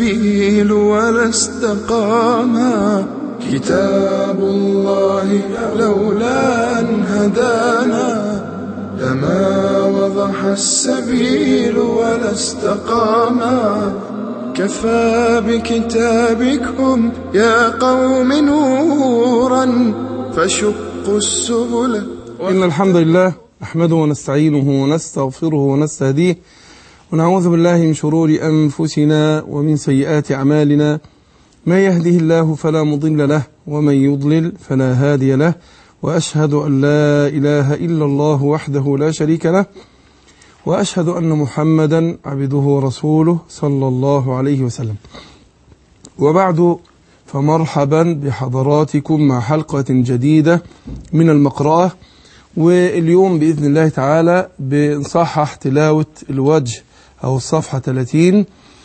السبيل ولا استقاما كتاب الله لولا أن هدانا لما وضح السبيل ولا استقاما كفى بكتابكم يا قوم نورا فشقوا السبل إن الحمد لله نحمده ونستعينه ونستغفره ونستهديه ونعوذ بالله من شرور أنفسنا ومن سيئات أعمالنا من يهده الله فلا مضل له ومن يضلل فلا هادي له وأشهد أن لا إله إلا الله وحده لا شريك له وأشهد أن محمدا عبده ورسوله صلى الله عليه وسلم وبعد فمرحبا بحضراتكم مع حلقة جديدة من المقرأة واليوم بإذن الله تعالى بنصحح تلاوة الوجه أو الصفحة 30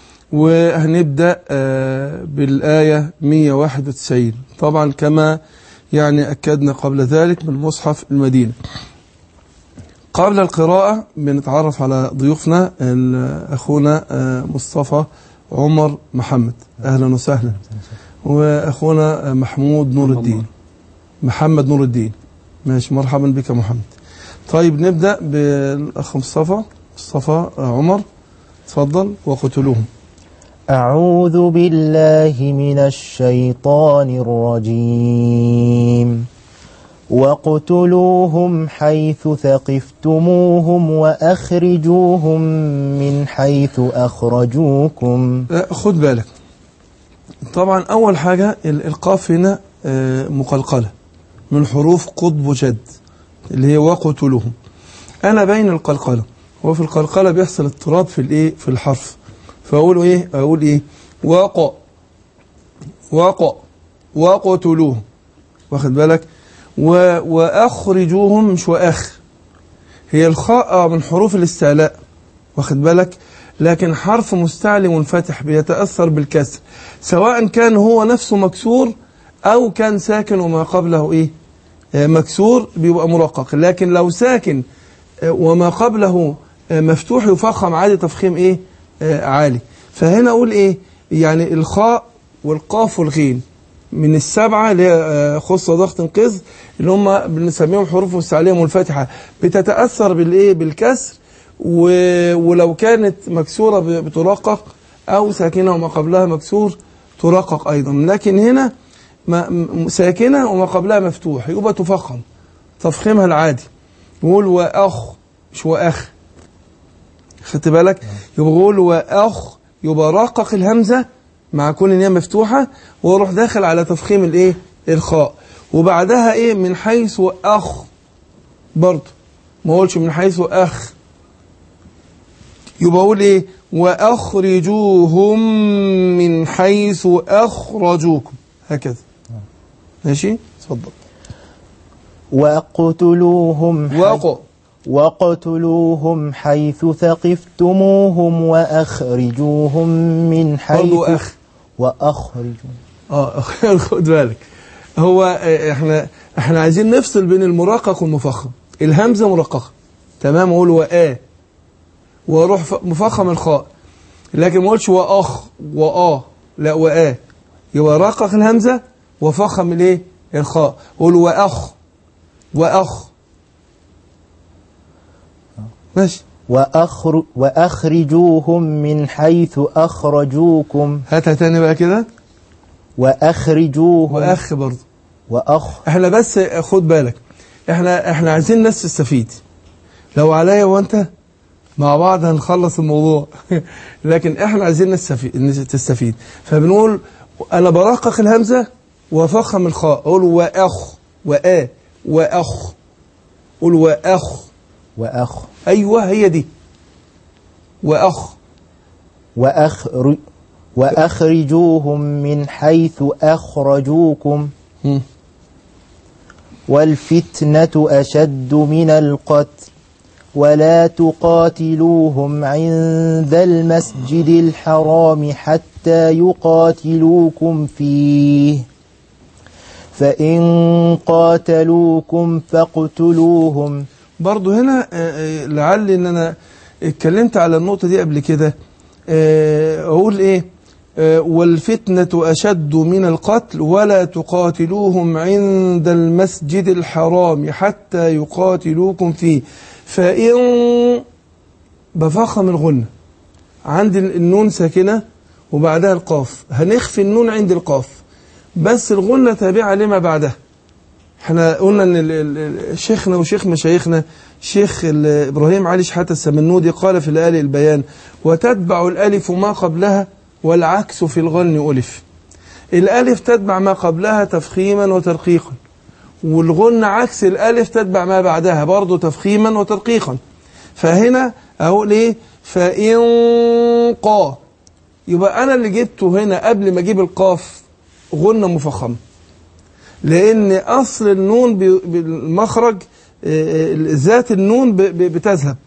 وهنبدأ بالآية 191 طبعا كما يعني أكدنا قبل ذلك من مصحف المدينة قبل القراءة بنتعرف على ضيوفنا أخونا مصطفى عمر محمد أهلا وسهلا وأخونا محمود نور الدين محمد نور الدين ماشي مرحبا بك محمد طيب نبدأ بالأخ مصطفى مصطفى عمر تفضل وقتلوهم أعوذ بالله من الشيطان الرجيم واقتلوهم حيث ثقفتموهم وأخرجوهم من حيث أخرجوكم خد بالك طبعا أول حاجة القاف هنا مقلقلة من حروف قطب جد اللي هي وقتلوهم أنا بين القلقلة وفي القلقلة بيحصل اضطراب في الايه في الحرف فأقول ايه أقول ايه وق وق وقتلوهم واخد بالك و وأخرجوهم مش وأخ هي الخاء من حروف الاستعلاء واخد بالك لكن حرف مستعلي منفتح بيتأثر بالكسر سواء كان هو نفسه مكسور أو كان ساكن وما قبله إيه مكسور بيبقى مرقق لكن لو ساكن وما قبله مفتوح يفخم عادي تفخيم إيه عالي فهنا أقول إيه يعني الخاء والقاف والغين من السبعة اللي هي خص ضغط انقذ اللي هم بنسميهم حروف مستعلية منفتحة بتتأثر بالإيه بالكسر ولو كانت مكسورة بترقق أو ساكنة وما قبلها مكسور ترقق أيضا لكن هنا ساكنة وما قبلها مفتوح يبقى تفخم تفخيمها العادي يقول وأخ مش وأخ خدت بالك يبقى يقول وأخ يبقى رقق الهمزة مع كون ان هي مفتوحة واروح داخل على تفخيم الايه الخاء وبعدها ايه من حيث أخ برضه ما اقولش من حيث أخ يبقى اقول ايه واخرجوهم من حيث اخرجوكم هكذا ماشي اتفضل واقتلوهم وق واقتلوهم حيث ثقفتموهم واخرجوهم من حيث برضه اخ واخرجوا اه خد بالك هو احنا احنا عايزين نفصل بين المرقق والمفخم الهمزه مرققه تمام اقول وآ واروح مفخم الخاء لكن ما اقولش واخ وآ لا وآ يبقى رقق الهمزه وفخم الايه الخاء قول واخ واخ ماشي وأخر وأخرجوهم من حيث أخرجوكم هاتها تاني بقى كده وأخرجوهم واخ برضه وأخ احنا بس خد بالك احنا احنا عايزين الناس تستفيد لو عليا وانت مع بعض هنخلص الموضوع لكن احنا عايزين نستفيد تستفيد فبنقول انا برقق الهمزه وافخم الخاء اقول واخ وآ واخ قول واخ وأخ ايوه هي دي واخ وأخر وأخرجوهم من حيث أخرجوكم مم. والفتنة أشد من القتل ولا تقاتلوهم عند المسجد الحرام حتى يقاتلوكم فيه فإن قاتلوكم فاقتلوهم برضو هنا آه، آه، لعل ان انا اتكلمت على النقطة دي قبل كده آه، اقول ايه آه، والفتنة أشد من القتل ولا تقاتلوهم عند المسجد الحرام حتى يقاتلوكم فيه فإن بفخم الغنة عند النون ساكنة وبعدها القاف هنخفي النون عند القاف بس الغنة تابعة لما بعدها احنا قلنا ان ال- ال- ال- شيخنا وشيخ مشايخنا شيخ ال- ابراهيم علي شحاته السمنودي قال في الآل البيان وتتبع الالف ما قبلها والعكس في الغن الف الالف تتبع ما قبلها تفخيما وترقيقا والغن عكس الالف تتبع ما بعدها برضه تفخيما وترقيقا فهنا اقول ايه فان قا يبقى انا اللي جبته هنا قبل ما اجيب القاف غنه مفخمه لان اصل النون بي- بالمخرج آه، آه، ذات النون ب- ب- بتذهب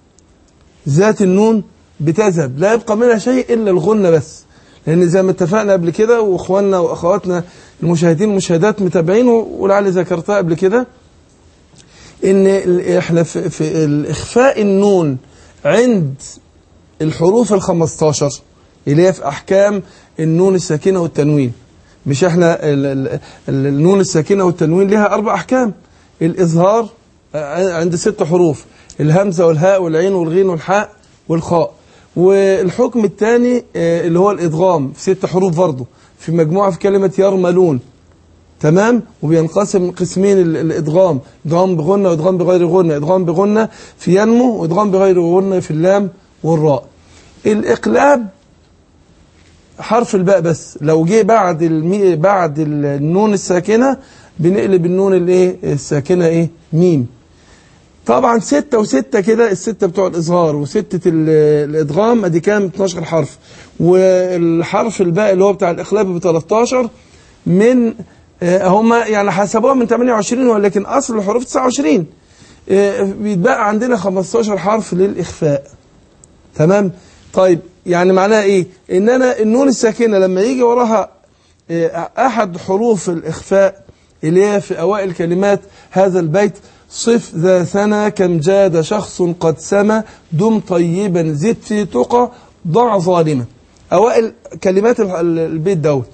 ذات النون بتذهب لا يبقى منها شيء الا الغنه بس لان زي ما اتفقنا قبل كده واخواننا واخواتنا المشاهدين المشاهدات متابعين ولعلي ذكرتها قبل كده ان ال- احنا في, في الاخفاء النون عند الحروف ال 15 اللي هي في احكام النون الساكنه والتنوين مش احنا ال ال ال النون الساكنه والتنوين لها اربع احكام الاظهار آه، عند ست حروف الهمزه والهاء والعين والغين والحاء والخاء والحكم الثاني اللي هو الادغام في ست حروف برضه في مجموعه في كلمه يرملون تمام وبينقسم قسمين ال- الادغام ادغام بغنه وادغام بغير غنه ادغام بغنه في ينمو وادغام بغير غنه في اللام والراء الاقلاب حرف الباء بس لو جه بعد المي بعد النون الساكنه بنقلب النون الايه الساكنه ايه ميم طبعا ستة وستة كده الستة بتوع الإظهار وستة ال- الإدغام أدي كام 12 حرف والحرف الباقي اللي هو بتاع الإقلاب ب 13 من آه، هما يعني حسبوها من 28 ولكن أصل الحروف 29 آه، بيتبقى عندنا 15 حرف للإخفاء تمام طيب يعني معناها إيه إن أنا النون الساكنة لما يجي وراها آه، أحد حروف الإخفاء اللي هي في أوائل كلمات هذا البيت صف ذا ثنى كم جاد شخص قد سمى دم طيبا زد في تقى ضع ظالما أوائل كلمات ال- ال- البيت دوت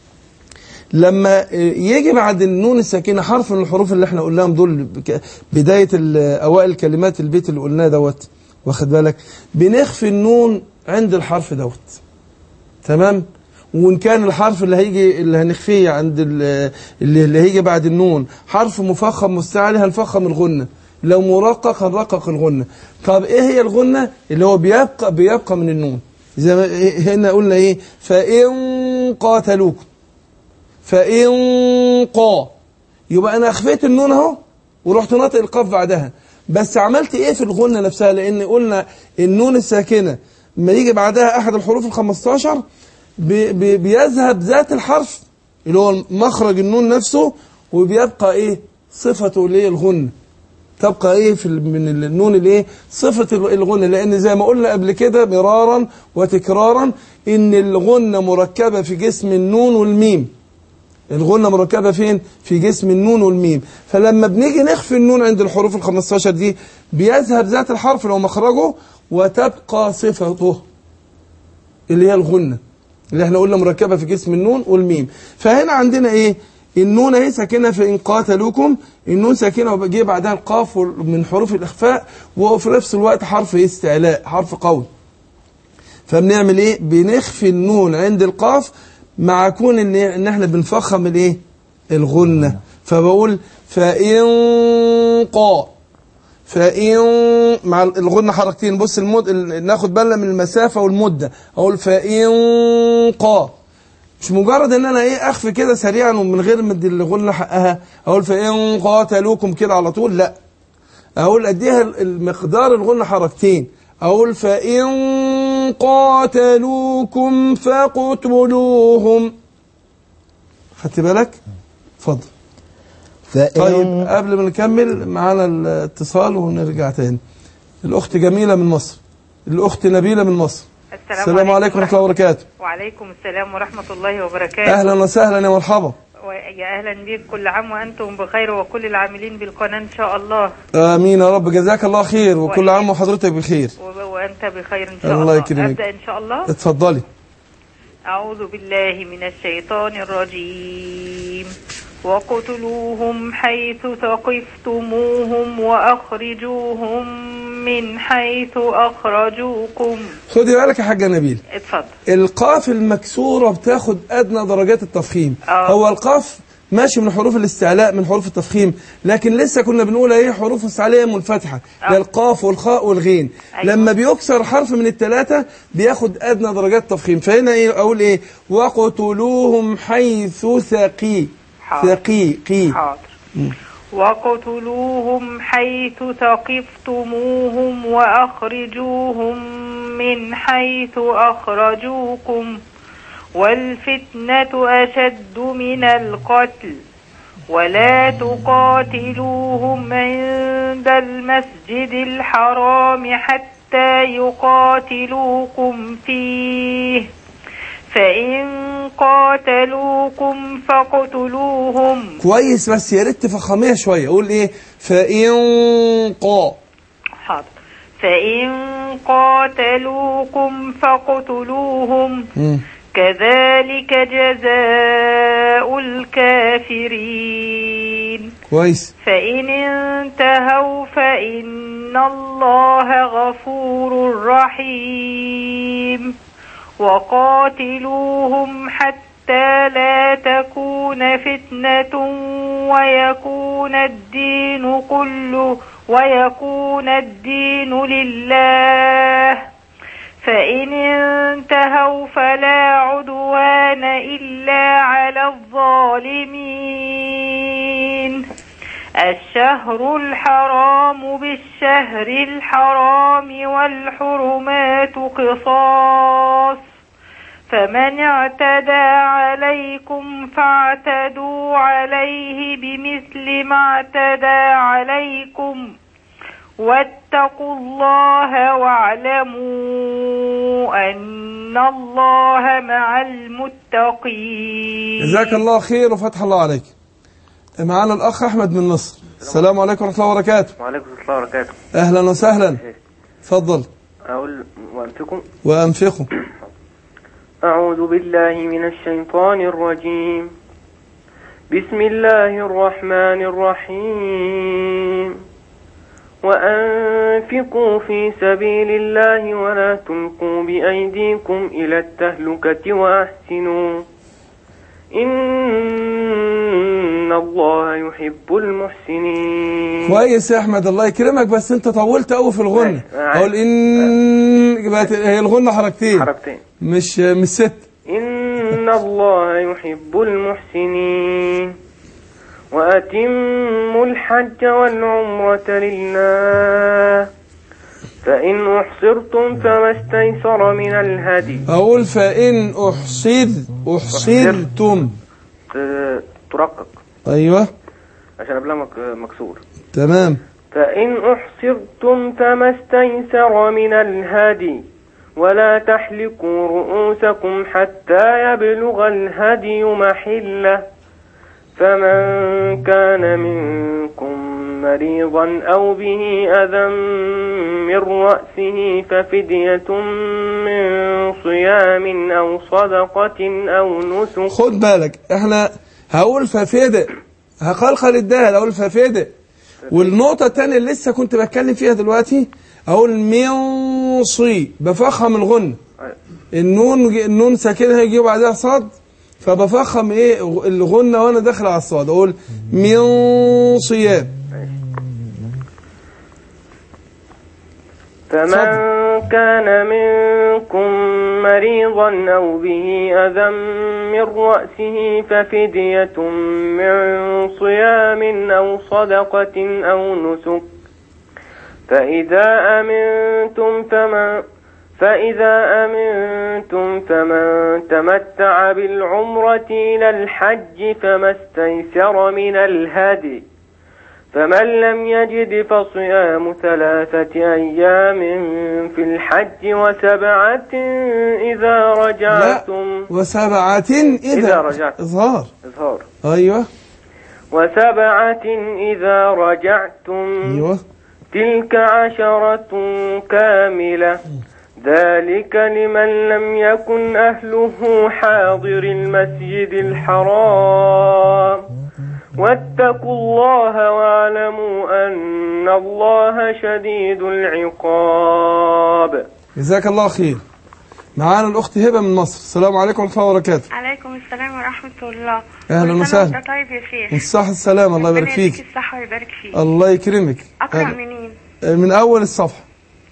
لما يجي بعد النون الساكنة حرف من الحروف اللي احنا قلناهم دول بك- بداية ال- أوائل كلمات البيت اللي قلناه دوت واخد بالك بنخفي النون عند الحرف دوت تمام وان كان الحرف اللي هيجي اللي هنخفيه عند ال- اللي, اللي هيجي بعد النون حرف مفخم مستعلي هنفخم الغنه لو مرقق هنرقق الغنه طب ايه هي الغنه اللي هو بيبقى بيبقى من النون زي ما إيه- هنا قلنا ايه فان قاتلوكم فان قا يبقى انا اخفيت النون اهو ورحت ناطق القاف بعدها بس عملت ايه في الغنه نفسها لان قلنا النون الساكنه لما يجي بعدها احد الحروف ال 15 بي بي بيذهب ذات الحرف اللي هو مخرج النون نفسه وبيبقى ايه صفته اللي هي الغنه تبقى ايه في ال- من النون الايه صفه ال- الغنه لان زي ما قلنا قبل كده مرارا وتكرارا ان الغنه مركبه في جسم النون والميم الغنة مركبة فين؟ في جسم النون والميم فلما بنيجي نخفي النون عند الحروف ال 15 دي بيذهب ذات الحرف اللي هو مخرجه وتبقى صفته اللي هي الغنة اللي احنا قلنا مركبة في جسم النون والميم فهنا عندنا ايه؟ النون اهي ساكنة في إن قاتلوكم النون ساكنة وبيجي بعدها القاف وال- من حروف الإخفاء وفي نفس الوقت حرف استعلاء حرف قوي فبنعمل ايه بنخفي النون عند القاف مع كون ان ان احنا بنفخم الايه الغنه فبقول فان قا فان مع الغنه حركتين بص المد ال- ناخد بالنا من المسافه والمده اقول فان قا مش مجرد ان انا ايه اخفي كده سريعا ومن غير ما ادي الغنه حقها اقول فان قاتلوكم كده على طول لا اقول اديها المقدار الغنى حركتين اقول فان قاتلوكم فاقتلوهم خدت بالك اتفضل فإن طيب قبل ما نكمل معانا الاتصال ونرجع تاني الاخت جميله من مصر الاخت نبيله من مصر السلام عليكم ورحمه الله وبركاته وعليكم السلام ورحمة الله وبركاته اهلا وسهلا يا مرحبا ويا أهلا بك كل عام وأنتم بخير وكل العاملين بالقناة إن شاء الله امين يا رب جزاك الله خير وكل عام وحضرتك بخير و- وأنت بخير إن شاء الله الله يكرمك. أبدأ إن شاء الله اتفضلي أعوذ بالله من الشيطان الرجيم وقتلوهم حيث ثقفتموهم وأخرجوهم من حيث أخرجوكم خدي بالك يا حاجة نبيل اتفضل القاف المكسورة بتاخد أدنى درجات التفخيم آه. هو القاف ماشي من حروف الاستعلاء من حروف التفخيم لكن لسه كنا بنقول ايه حروف استعلاء منفتحة آه. للقاف والخاء والغين أيوة. لما بيكسر حرف من الثلاثة بياخد أدنى درجات التفخيم فهنا ايه أقول ايه وقتلوهم حيث ثقي حاضر. ثقي قي حاضر وقتلوهم حيث ثقفتموهم وأخرجوهم من حيث أخرجوكم والفتنة أشد من القتل ولا تقاتلوهم عند المسجد الحرام حتى يقاتلوكم فيه فإن قاتلوكم فاقتلوهم كويس بس يا ريت تفخميها شوية أقول ايه فإن قا حاضر فإن قاتلوكم فاقتلوهم مم. كذلك جزاء الكافرين كويس فإن انتهوا فإن الله غفور رحيم وقاتلوهم حتى لا تكون فتنة ويكون الدين كله ويكون الدين لله فإن انتهوا فلا عدوان إلا على الظالمين الشهر الحرام بالشهر الحرام والحرمات قصاص فمن اعتدى عليكم فاعتدوا عليه بمثل ما اعتدى عليكم واتقوا الله واعلموا أن الله مع المتقين جزاك الله خير وفتح الله عليك معانا الأخ أحمد من مصر السلام عليكم ورحمة الله وبركاته وعليكم السلام وبركاته أهلا وسهلا اتفضل أقول وأنتكم وأنفقوا أعوذ بالله من الشيطان الرجيم بسم الله الرحمن الرحيم وأنفقوا في سبيل الله ولا تلقوا بأيديكم إلى التهلكة وأحسنوا إن الله يحب المحسنين كويس يا أحمد الله يكرمك بس أنت طولت قوي في الغنة ماشي. أقول إن بقت هي الغنة حركتين حركتين مش مش ست إن الله يحب المحسنين وأتموا الحج والعمرة لله فإن أحصرتم فما استيسر من الهدي أقول فإن أحصر أحصرتم ت- ترقق أيوه عشان قبلها مك- مكسور تمام فإن أحصرتم فما استيسر من الهدي ولا تحلقوا رؤوسكم حتى يبلغ الهدي محله فمن كان منكم مريضا أو به أذى من رأسه ففدية من صيام أو صدقة أو نسك خد بالك احنا هقول ففدى هقلقل الدال اقول ففدى والنقطة التانية اللي لسه كنت بتكلم فيها دلوقتي اقول من صي بفخم الغن النون النون ساكنها يجي بعدها صاد فبفخم ايه الغنة وانا داخل على الصاد اقول من صيام فمن كان منكم مريضا أو به أذى من رأسه ففدية من صيام أو صدقة أو نسك فإذا أمنتم فمن فإذا أمنتم فمن تمتع بالعمرة إلى الحج فما استيسر من الهدي فمن لم يجد فصيام ثلاثة أيام في الحج وسبعة إذا لا رجعتم وسبعة إذا إذا رجعت. إظهار إظهار أيوه وسبعة إذا رجعتم أيوه تلك عشرة كاملة ذلك لمن لم يكن أهله حاضر المسجد الحرام واتقوا الله واعلموا أن الله شديد العقاب جزاك الله خير معانا الأخت هبة من مصر السلام عليكم ورحمة الله وبركاته عليكم السلام ورحمة الله أهلا كل سنة وسهلا. وأنت طيب يا شيخ الصحة السلام الله يبارك ربنا يديك فيك الصحة ويبارك فيك الله يكرمك أقرأ أهلا. منين؟ من أول الصفحة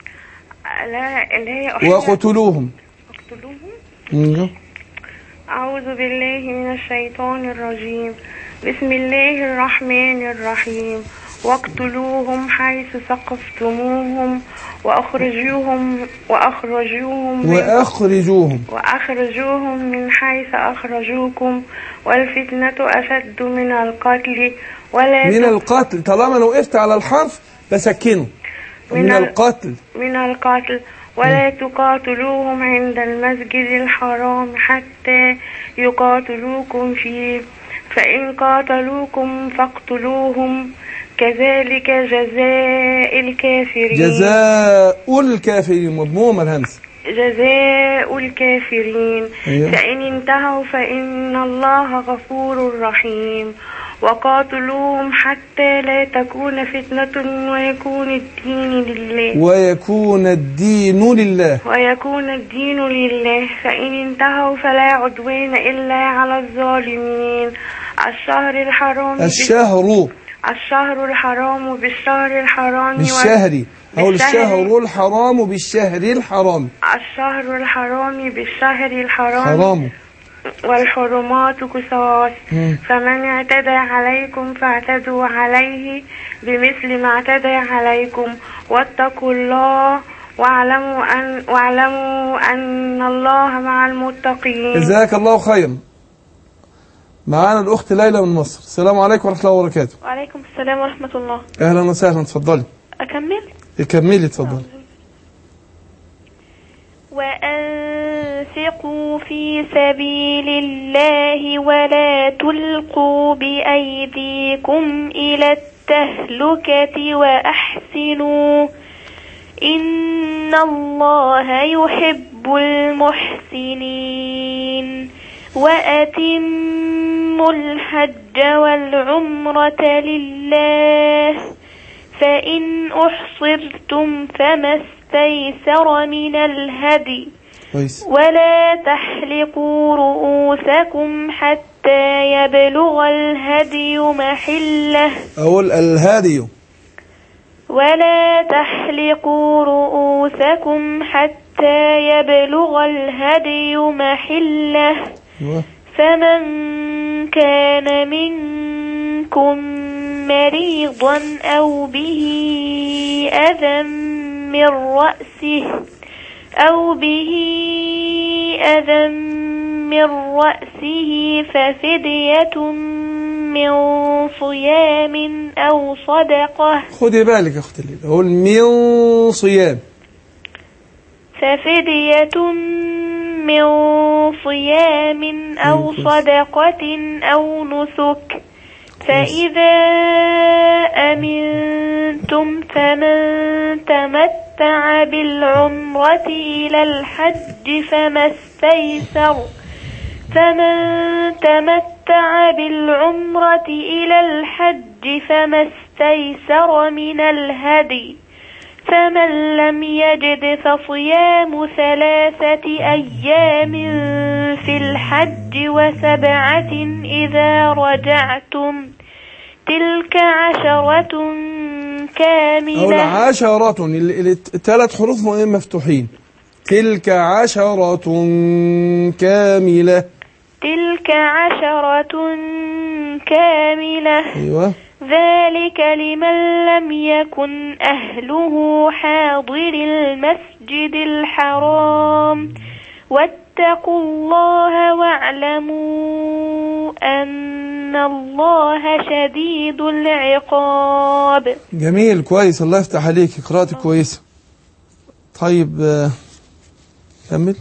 لا اللي هي أحل وقتلوهم اقتلوهم أيوه. أعوذ بالله من الشيطان الرجيم بسم الله الرحمن الرحيم واقتلوهم حيث ثقفتموهم وأخرجوهم وأخرجوهم من وأخرجوهم وأخرجوهم من حيث أخرجوكم والفتنة أشد من القتل ولا من تق- القتل طالما أنا وقفت على الحرف بسكنه من من ال- القتل من القتل ولا تقاتلوهم عند المسجد الحرام حتى يقاتلوكم فيه فإن قاتلوكم فاقتلوهم كذلك جزاء الكافرين جزاء الكافرين مضمومة الهمس جزاء الكافرين أيوة. فإن انتهوا فإن الله غفور رحيم وقاتلوهم حتى لا تكون فتنة ويكون الدين لله ويكون الدين لله ويكون الدين لله فإن انتهوا فلا عدوان إلا على الظالمين الشهر الحرام بال- الشهر الشهر الحرام بالشهر الحرام وال- بالشهر أو بالشهر. الشهر الحرام بالشهر الحرام الشهر الحرام بالشهر الحرام حرام والحرمات قصاص مم. فمن اعتدى عليكم فاعتدوا عليه بمثل ما اعتدى عليكم واتقوا الله واعلموا أن واعلموا أن الله مع المتقين جزاك الله خيرا معانا الأخت ليلى من مصر السلام عليكم ورحمة الله وبركاته وعليكم السلام ورحمة الله أهلا وسهلا اتفضلي أكمل كملي اتفضلي وأنفقوا في سبيل الله ولا تلقوا بأيديكم إلى التهلكة وأحسنوا إن الله يحب المحسنين وأتموا الحج والعمرة لله فإن أحصرتم فما استيسر من الهدي كويس ولا تحلقوا رؤوسكم حتى يبلغ الهدي محله أقول الهادي ولا تحلقوا رؤوسكم حتى يبلغ الهدي محله أيوة. فمن كان منكم مريضا أو به أذى من رأسه أو به أذى من رأسه ففدية من صيام أو صدقة خدي بالك يا أختي ليلى أقول من صيام ففدية من صيام أو صدقة أو نسك فإذا أمنتم فمن تمتع بالعمرة إلى الحج فما استيسر فمن تمتع بالعمرة إلى الحج فما استيسر من الهدي فمن لم يجد فصيام ثلاثة أيام في الحج وسبعة إذا رجعتم تلك عشرة أقول كاملة عشرة الثلاث حروف مفتوحين تلك عشرة كاملة تلك عشرة كاملة أيوة ذلك لمن لم يكن أهله حاضر المسجد الحرام واتقوا الله واعلموا أن الله شديد العقاب جميل كويس الله يفتح عليك قراءتك كويسة طيب آه، كمل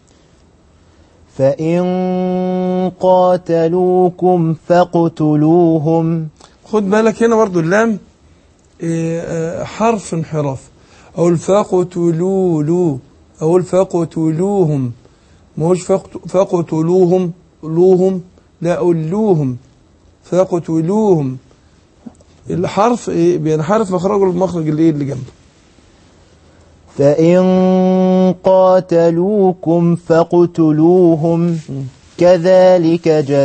فإن قاتلوكم فاقتلوهم خد بالك هنا برضو اللام إيه، آه، حرف انحراف أو الفاق تلولو أقول فقتلوهم مش فقت- فقتلوهم لوهم لا أقول لوهم فقتلوهم الحرف إيه بينحرف مخرجه المخرج اللي إيه اللي جنبه فإن قاتلوكم فاقتلوهم كذلك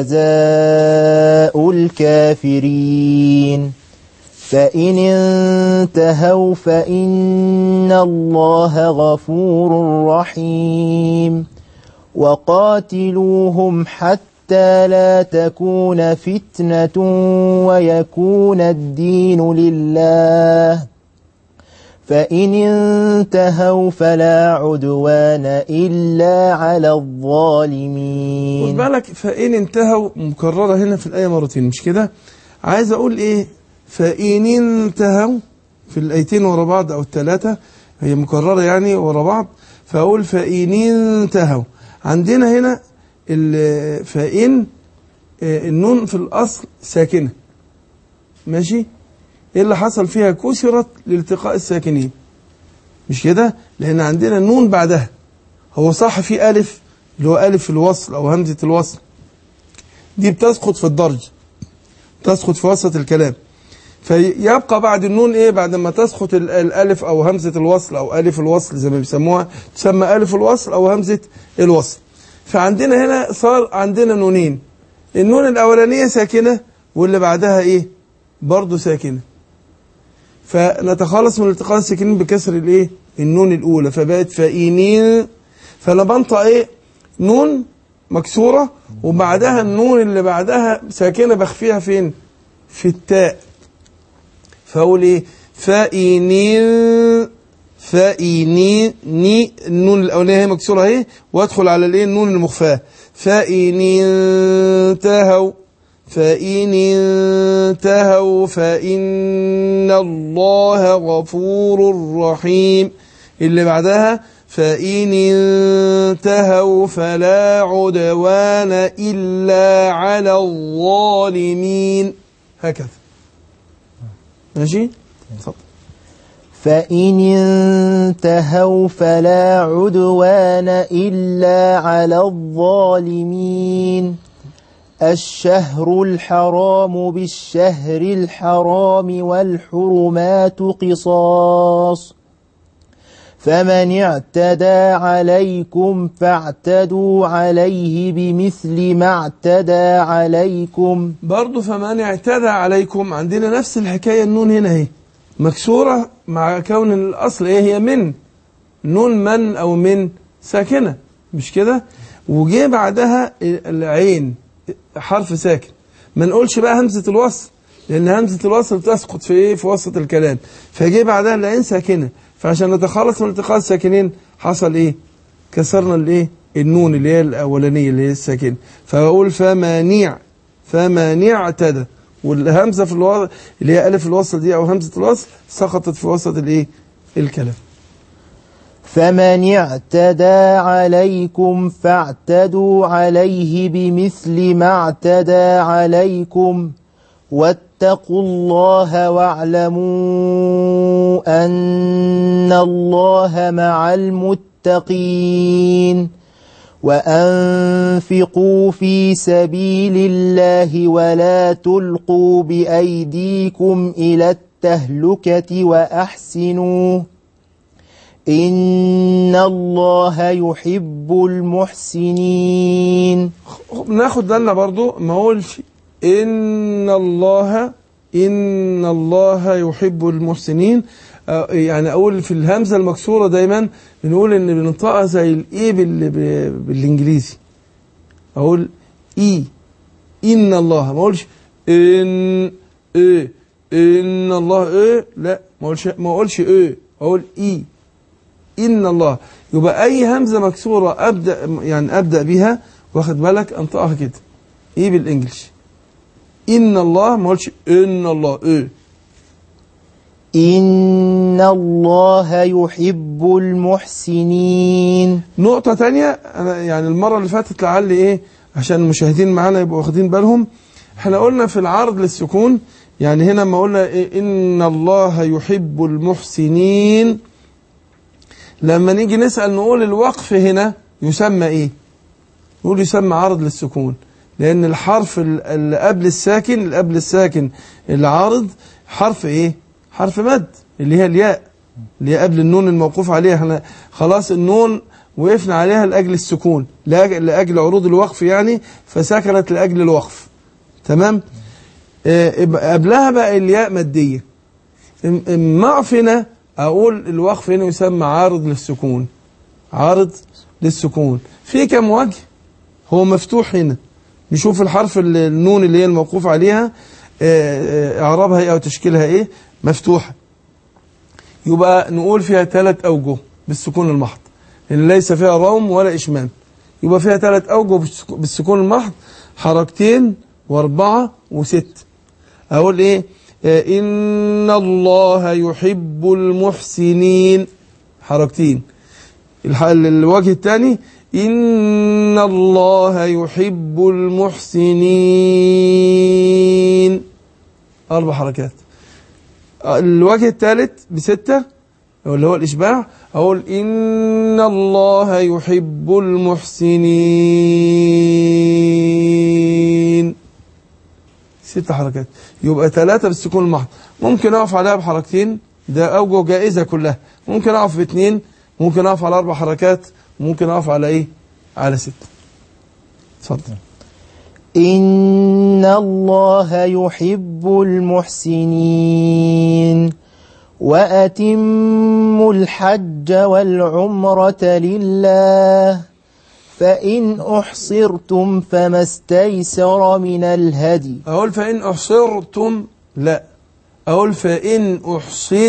جزاء الكافرين فإن انتهوا فإن الله غفور رحيم وقاتلوهم حتى لا تكون فتنة ويكون الدين لله فإن انتهوا فلا عدوان إلا على خد الظالمين بالك فإن انتهوا مكررة هنا في الآية مرتين مش كده عايز أقول إيه فإن انتهوا في الآيتين ورا بعض أو الثلاثة هي مكررة يعني ورا بعض فأقول فإن انتهوا عندنا هنا ال- فإن آه، النون في الأصل ساكنة ماشي إيه اللي حصل فيها كسرت لالتقاء الساكنين مش كده لأن عندنا النون بعدها هو صح في ألف اللي هو ألف الوصل أو همزة الوصل دي بتسقط في الدرج تسقط في وسط الكلام فيبقى بعد النون ايه بعد ما تسقط ال- الالف او همزه الوصل او الف الوصل زي ما بيسموها تسمى الف الوصل او همزه الوصل فعندنا هنا صار عندنا نونين النون الاولانيه ساكنه واللي بعدها ايه برضه ساكنه فنتخلص من التقاء الساكنين بكسر الايه النون الاولى فبقت فإنين فانا بنطق ايه نون مكسوره وبعدها النون اللي بعدها ساكنه بخفيها فين في التاء فاقول ايه فإنين فإني ني النون الاولانيه هي مكسوره اهي وادخل على الايه النون المخفاه فإن انتهوا فإن انتهوا فإن الله غفور رحيم اللي بعدها فإن انتهوا فلا عدوان إلا على الظالمين هكذا ماشي اتفضل فإن انتهوا فلا عدوان إلا على الظالمين الشهر الحرام بالشهر الحرام والحرمات قصاص فمن اعتدى عليكم فاعتدوا عليه بمثل ما اعتدى عليكم برضه فمن اعتدى عليكم عندنا نفس الحكاية النون هنا اهي مكسورة مع كون الأصل ايه هي من نون من أو من ساكنة مش كده وجه بعدها العين حرف ساكن ما نقولش بقى همزة الوصل لأن همزة الوصل تسقط في ايه في وسط الكلام فجه بعدها العين ساكنة فعشان نتخلص من التقاء الساكنين حصل ايه كسرنا الايه النون اللي هي الاولانيه اللي هي الساكنه فبقول فمانيع فمانيع اعتدى والهمزه في الوضع اللي هي الف الوصل دي او همزه الوصل سقطت في وسط الايه الكلام فمن اعتدى عليكم فاعتدوا عليه بمثل ما اعتدى عليكم واتقوا الله واعلموا أن الله مع المتقين وأنفقوا في سبيل الله ولا تلقوا بأيديكم إلى التهلكة وأحسنوا إن الله يحب المحسنين ناخد بالنا برضو ما اقولش ان الله ان الله يحب المحسنين آه، يعني اقول في الهمزه المكسوره دايما بنقول ان بننطقها زي الاي بال- ب- بالانجليزي اقول اي ان الله ما اقولش ان ايه ان الله ايه لا ما اقولش ما اقولش ايه اقول اي ان الله يبقى اي همزه مكسوره ابدا يعني ابدا بها واخد بالك انطقها كده ايه بالانجلش ان الله ما اقولش ان الله ايه إن الله يحب المحسنين نقطة تانية أنا يعني المرة اللي فاتت لعل إيه عشان المشاهدين معانا يبقوا واخدين بالهم احنا قلنا في العرض للسكون يعني هنا ما قلنا إيه إن الله يحب المحسنين لما نيجي نسأل نقول الوقف هنا يسمى ايه نقول يسمى عرض للسكون لان الحرف ال- اللي قبل الساكن اللي قبل الساكن العارض حرف ايه حرف مد اللي هي الياء اللي هي قبل النون الموقوف عليها احنا خلاص النون وقفنا عليها لاجل السكون لاجل, لأجل عروض الوقف يعني فسكنت لاجل الوقف تمام آه، يبقى قبلها بقى الياء ماديه ام- اما اقف هنا اقول الوقف هنا يسمى عارض للسكون عارض للسكون في كم وجه هو مفتوح هنا نشوف الحرف ال- النون اللي هي الموقوف عليها آه، آه، اعرابها ايه او تشكيلها ايه مفتوحه يبقى نقول فيها ثلاث اوجه بالسكون المحض اللي ليس فيها روم ولا اشمام يبقى فيها ثلاث اوجه بالسك- بالسكون المحض حركتين واربعه وست اقول ايه آه، ان الله يحب المحسنين حركتين الح- الوجه الثاني ان الله يحب المحسنين اربع حركات الوجه الثالث بستة اللي هو الإشباع أقول إن الله يحب المحسنين ست حركات يبقى ثلاثة بالسكون المحض ممكن أقف عليها بحركتين ده أوجه جائزة كلها ممكن أقف باثنين ممكن أقف على أربع حركات ممكن أقف على إيه على ست اتفضل إن الله يحب المحسنين وأتموا الحج والعمرة لله فإن أحصرتم فما استيسر من الهدي أقول فإن أحصرتم لا أقول فإن أحصر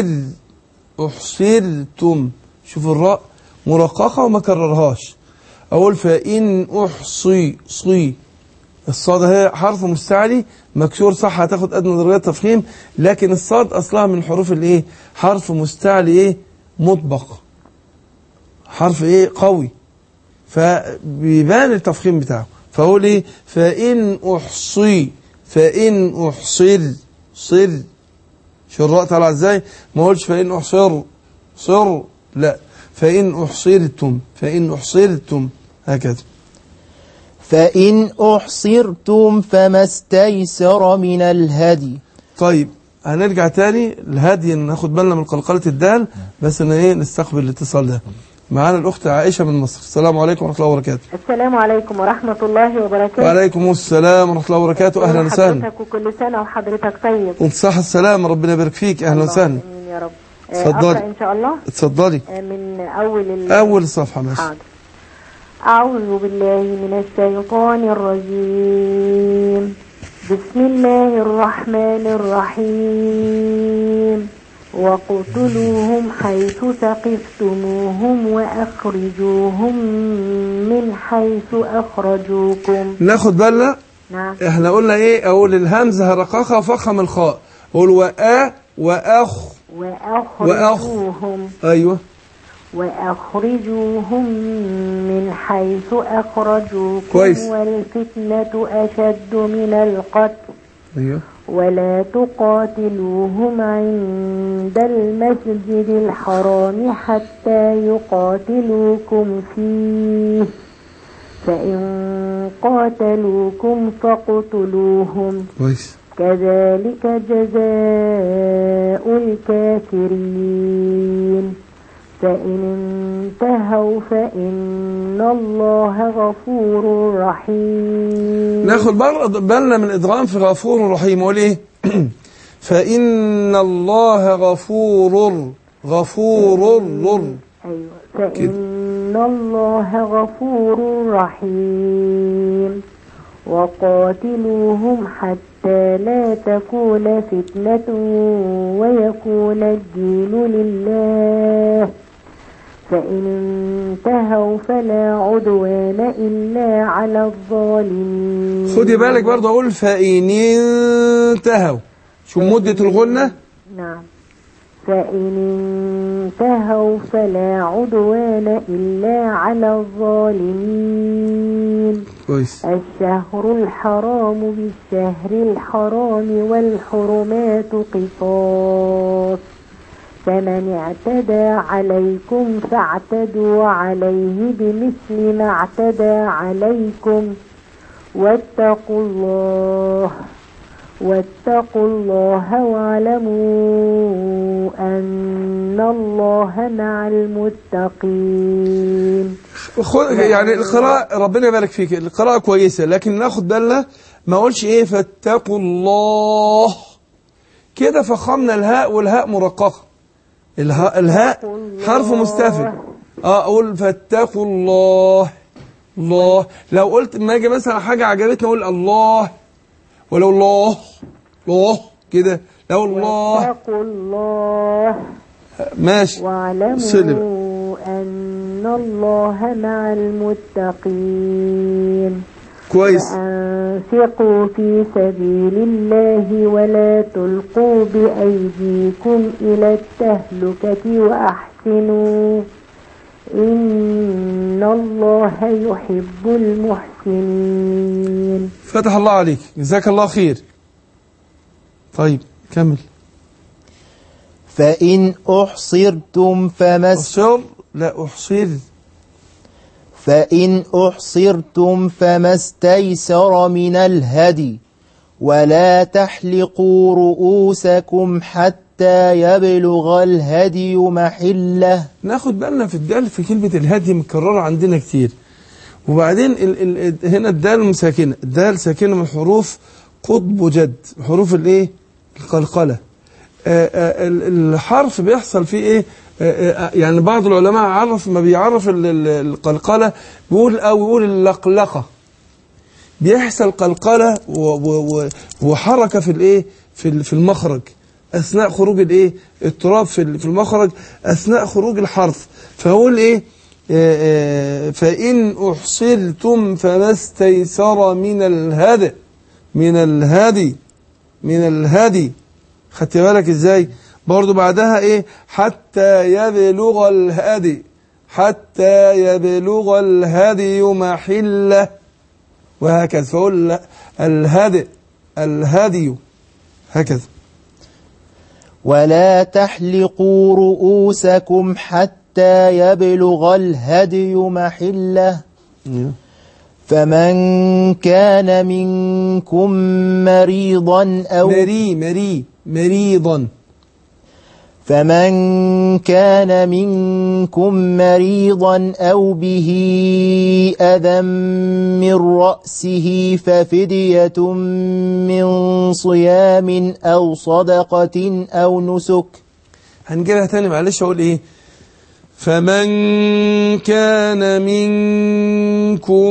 أحصرتم شوف الراء مرققة وما كررهاش أقول فإن أحصي صي الصاد هي حرف مستعلي مكسور صح هتاخد أدنى درجات تفخيم لكن الصاد أصلها من حروف الإيه حرف مستعلي إيه مطبق حرف إيه قوي فبيبان التفخيم بتاعه فأقول إيه فإن أحصي فإن أحصر صر شو الراء طالعه ازاي ما اقولش فإن أحصر صر لا فإن أحصرتم فإن أحصرتم هكذا فإن أحصرتم فما استيسر من الهدي طيب هنرجع تاني الهادي ناخد بالنا من قلقلة الدال بس ان ايه نستقبل الاتصال ده معانا الاخت عائشة من مصر السلام عليكم ورحمة الله وبركاته السلام عليكم ورحمة الله وبركاته وعليكم السلام ورحمة الله وبركاته اهلا وسهلا حضرتك وكل سنة وحضرتك طيب وانت صح السلام ربنا يبارك فيك اهلا اللهم وسهلا آمين يا رب آه، اتفضلي. أقرأ إن شاء الله اتفضلي آه، من أول ال... اول الصفحة ماشي حاضر أعوذ بالله من الشيطان الرجيم بسم الله الرحمن الرحيم وقتلوهم حيث ثقفتموهم وأخرجوهم من حيث أخرجوكم ناخد بالنا نعم احنا قلنا ايه اقول الهمزة رقاقة فخم الخاء قول وآ وأخ وأخرجوهم ايوه وأخرجوهم من حيث أخرجوكم كويس. والفتنة أشد من القتل ايوه ولا تقاتلوهم عند المسجد الحرام حتى يقاتلوكم فيه فإن قاتلوكم فاقتلوهم كويس كذلك جزاء الكافرين فإن انتهوا فإن الله غفور رحيم ناخد بر- بالنا من ادغام في غفور رحيم اقول ايه فإن الله غفور غفور أيوة فإن الله غفور رحيم وقاتلوهم حتى لا تكون فتنة ويكون الدين لله فإن انتهوا فلا عدوان إلا على الظالمين خدي بالك برضه اقول فإن انتهوا شو مدة الغنة نعم فإن انتهوا فلا عدوان إلا على الظالمين كويس الشهر الحرام بالشهر الحرام والحرمات قصاص فمن اعتدى عليكم فاعتدوا عليه بمثل ما اعتدى عليكم واتقوا الله واتقوا الله واعلموا أن الله مع المتقين خد يعني القراءة ربنا يبارك فيك القراءة كويسة لكن ناخد بالنا ما اقولش ايه فاتقوا الله كده فخمنا الهاء والهاء مرققة الهاء, الهاء حرف مستفل اه اقول فاتقوا الله الله لو قلت ما اجي مثلا حاجة عجبتني اقول الله ولو الله الله كده لو الله واتقوا الله ماشي سلم. واعلموا أن الله مع المتقين كويس وأنفقوا في سبيل الله ولا تلقوا بأيديكم إلى التهلكة وأحسنوا إن الله يحب المحسنين فتح الله عليك جزاك الله خير طيب كمل فإن أحصرتم فمس أحصر لا أحصر فإن أحصرتم فما استيسر من الهدي ولا تحلقوا رؤوسكم حتى يبلغ الهدي محله ناخد بالنا في الدال في كلمة الهدي مكررة عندنا كتير وبعدين ال ال هنا الدال ساكنة الدال ساكنة من حروف قطب جد حروف الايه القلقلة آه، آه، ال- الحرف بيحصل فيه ايه آه، آه، يعني بعض العلماء عرف ما بيعرف ال- ال- القلقلة بيقول او يقول اللقلقة بيحصل قلقلة و- و- و- وحركة في الايه في ال- في المخرج اثناء خروج الايه اضطراب في ال- في المخرج اثناء خروج الحرف فهقول ايه آه، آه، فإن أحصرتم فما استيسر من الهدي من الهدي من الهدي خدت بالك ازاي برضو بعدها ايه حتى يبلغ الهدي حتى يبلغ الهدي محله وهكذا فقول لا، الهدي الهدي هكذا ولا تحلقوا رؤوسكم حتى يبلغ الهدي محله فمن كان منكم مريضا أو مري مري مريضا فمن كان منكم مريضا أو به أذى من رأسه ففدية من صيام أو صدقة أو نسك هنجيبها تاني معلش اقول ايه فمن كان منكم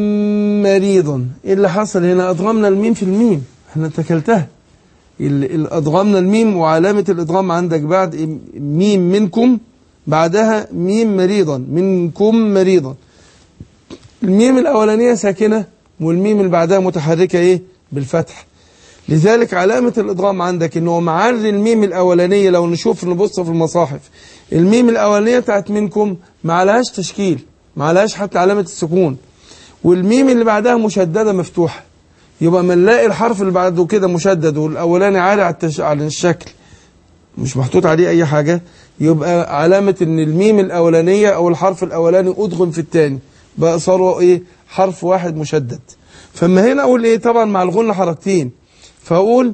مريضا ايه اللي حصل هنا ادغمنا الميم في الميم احنا اتكلتها ال- ال- ادغمنا الميم وعلامة الادغام عندك بعد إيه؟ ميم منكم بعدها ميم مريضا منكم مريضا الميم الاولانية ساكنة والميم اللي بعدها متحركة ايه بالفتح لذلك علامة الإضغام عندك إنه معري الميم الأولانية لو نشوف نبص في المصاحف الميم الأولانية بتاعت منكم ما عليهاش تشكيل ما عليهاش حتى علامة السكون والميم اللي بعدها مشددة مفتوحة يبقى ما نلاقي الحرف اللي بعده كده مشدد والأولاني عالي على, التش... على الشكل مش محطوط عليه أي حاجة يبقى علامة إن الميم الأولانية أو الحرف الأولاني أدغم في الثاني بقى صاروا إيه حرف واحد مشدد فما هنا أقول إيه طبعا مع الغنة حركتين فأقول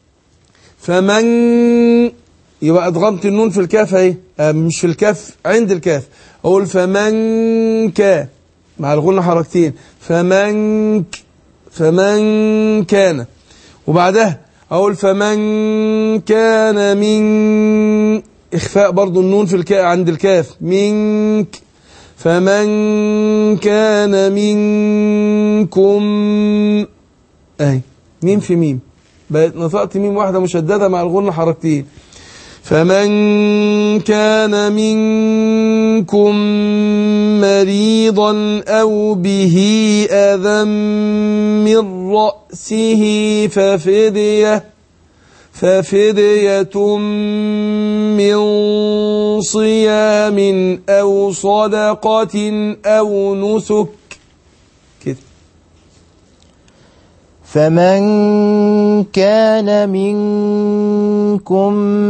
فمن يبقى أدغمت النون في الكاف اهي آه، مش في الكاف عند الكاف أقول فمن كا مع الغنة حركتين فمن ك فمن كان وبعدها أقول فمن كان من إخفاء برضو النون في الكاف عند الكاف منك فمن كان منكم أهي ميم في ميم بقت نطقت ميم واحدة مشددة مع الغنة حركتين فمن كان منكم مريضا أو به أذى من رأسه ففدية ففدية من صيام أو صدقة أو نسك كده فمن كان منكم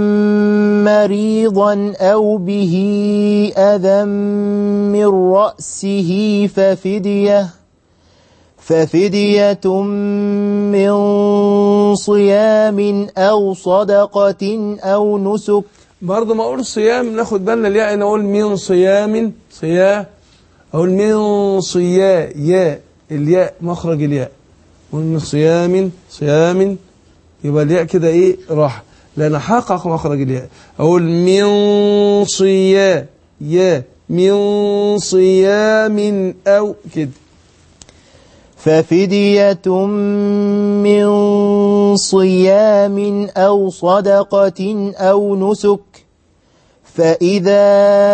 مريضا أو به أذى من رأسه ففدية ففدية من صيام أو صدقة أو نسك برضه ما اقول صيام ناخد بالنا الياء نقول من صيام صيا اقول من صيا ياء الياء مخرج الياء اقول من صيام صيام يبقى الياء كده ايه راح لان حقق مخرج الياء اقول من صيا يا من صيام او كده ففدية من صيام أو صدقة أو نسك فإذا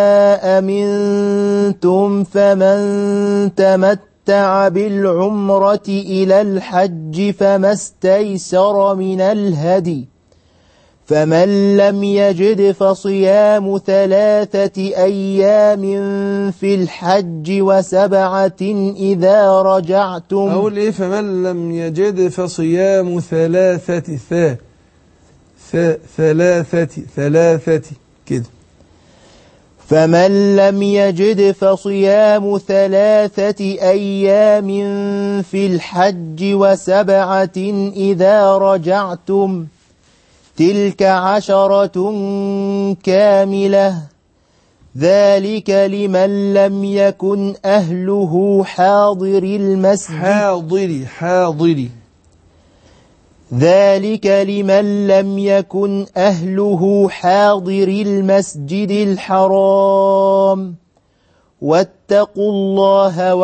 أمنتم فمن تمتع بالعمرة إلى الحج فما استيسر من الهدي فمن لم يجد فصيام ثلاثة أيام في الحج وسبعة إذا رجعتم اقول ايه فمن لم يجد فصيام ثلاثة ثا ثا ثلاثة ثلاثة كده فمن لم يجد فصيام ثلاثة أيام في الحج وسبعة إذا رجعتم تلك عشرة كاملة ذلك لمن لم يكن أهله حاضر المسجد حاضري حاضري ذلك لمن لم يكن أهله حاضر المسجد الحرام واتقوا الله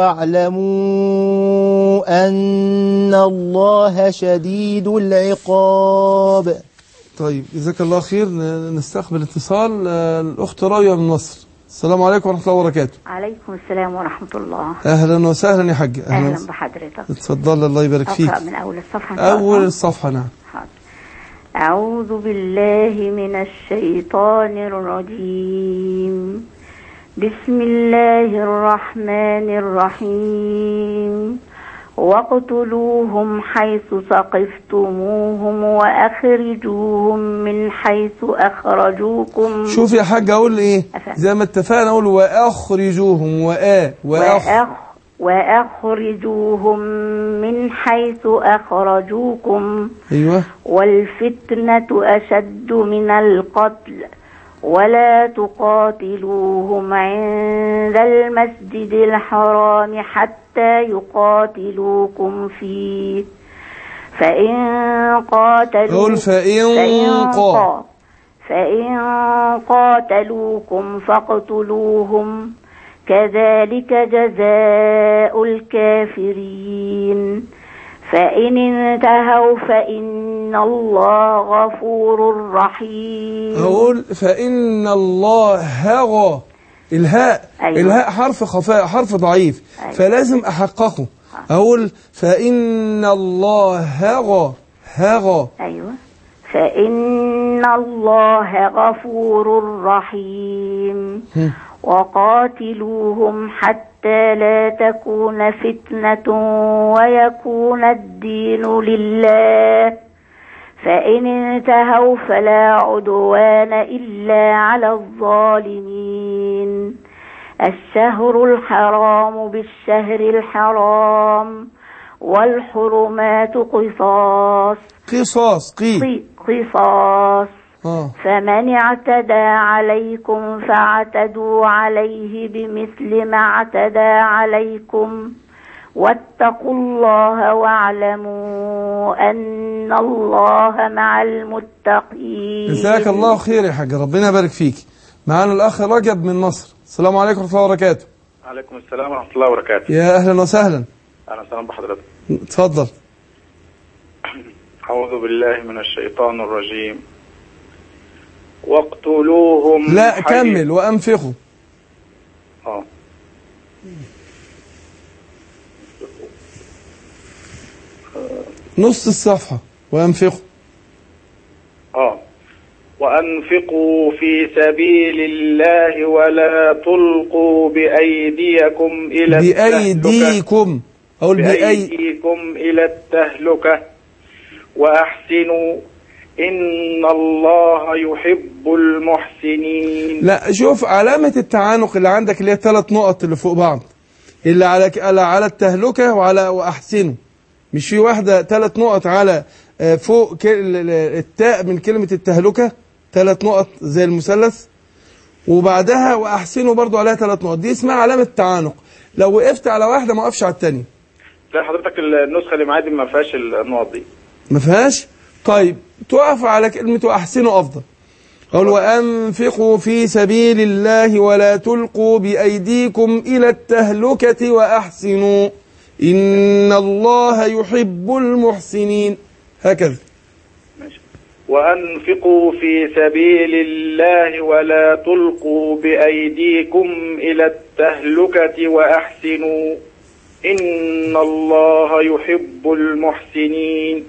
واعلموا أن الله شديد العقاب طيب جزاك الله خير ن- نستقبل اتصال آه، الأخت راوية من مصر السلام عليكم ورحمة الله وبركاته عليكم السلام ورحمة الله أهلا وسهلا يا حاج أهلا وسهلا. بحضرتك اتفضل الله يبارك فيك أقرأ من أول الصفحة إن شاء أول الله. الصفحة نعم حاضر. أعوذ بالله من الشيطان الرجيم بسم الله الرحمن الرحيم واقتلوهم حيث ثقفتموهم وأخرجوهم من حيث أخرجوكم شوف يا حاج أقول إيه أفهم. زي ما اتفقنا أقول وأخرجوهم وآ وأخ وأخ وأخرجوهم من حيث أخرجوكم أيوه والفتنة أشد من القتل ولا تقاتلوهم عند المسجد الحرام حتى يقاتلوكم فيه فإن قاتلوا أقول فإن قا قا فإن قاتلوكم فاقتلوهم كذلك جزاء الكافرين فإن انتهوا فإن الله غفور رحيم أقول فإن الله هغى الهاء أيوة. الهاء حرف خفاء حرف ضعيف أيوة. فلازم أحققه أقول فإن الله هغى هغى أيوة فإن الله غفور رحيم هم. وقاتلوهم حتى لا تكون فتنة ويكون الدين لله فإن انتهوا فلا عدوان إلا على الظالمين الشهر الحرام بالشهر الحرام والحرمات قصاص قصاص قي قي- قصاص آه. فمن اعتدى عليكم فاعتدوا عليه بمثل ما اعتدى عليكم واتقوا الله واعلموا أن الله مع المتقين جزاك الله خير يا حاج ربنا يبارك فيك معانا الأخ رجب من مصر السلام عليكم ورحمة الله وبركاته عليكم السلام ورحمة الله وبركاته يا أهلا وسهلا أهلا وسهلا بحضرتك اتفضل أعوذ بالله من الشيطان الرجيم واقتلوهم لا حيث- كمل وأنفقوا آه. نص الصفحة وأنفقوا آه وأنفقوا في سبيل الله ولا تلقوا بأيديكم إلى التهلكة بأيديكم أقول بأي بأيديكم إلى التهلكة وأحسنوا إن الله يحب المحسنين لا شوف علامة التعانق اللي عندك اللي هي ثلاث نقط اللي فوق بعض اللي على على على التهلكة وعلى وأحسنه مش في واحدة ثلاث نقط على آه، فوق ك- ال- ال- التاء من كلمة التهلكة ثلاث نقط زي المثلث وبعدها وأحسنه برضو عليها ثلاث نقط دي اسمها علامة تعانق لو وقفت على واحدة ما وقفش على الثانية لا حضرتك النسخة اللي معايا دي ما فيهاش النقط دي ما فيهاش طيب تقف على كلمة وأحسنوا أفضل قال وأنفقوا في سبيل الله ولا تلقوا بأيديكم إلى التهلكة وأحسنوا إن الله يحب المحسنين هكذا ماشي. وأنفقوا في سبيل الله ولا تلقوا بأيديكم إلى التهلكة وأحسنوا إن الله يحب المحسنين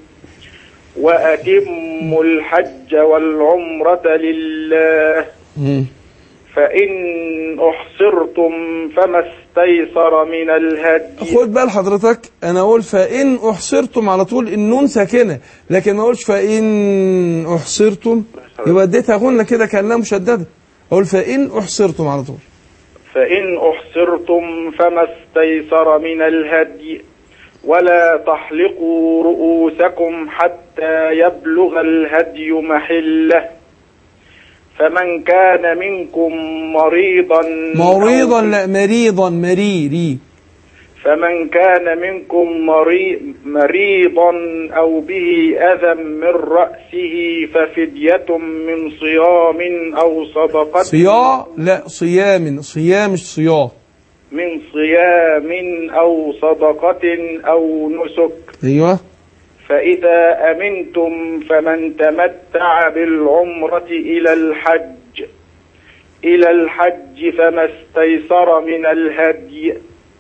وأتموا الحج والعمرة لله مم. فإن أحصرتم فما استيسر من الهدي خد بال حضرتك أنا أقول فإن أحصرتم على طول النون ساكنة لكن ما أقولش فإن أحصرتم يبقى اديتها غنة كده كأنها مشددة أقول فإن أحصرتم على طول فإن أحصرتم فما استيسر من الهدي ولا تحلقوا رؤوسكم حتى يبلغ الهدي محله فمن كان منكم مريضا مريضا أو- لا مريضا مريري فمن كان منكم مري- مريضا أو به أذى من رأسه ففدية من صيام أو صدقة صيا لا صيام صيام مش صيام من صيام أو صدقة أو نسك ايوه فإذا أمنتم فمن تمتع بالعمرة إلى الحج إلى الحج فما استيسر من الهدي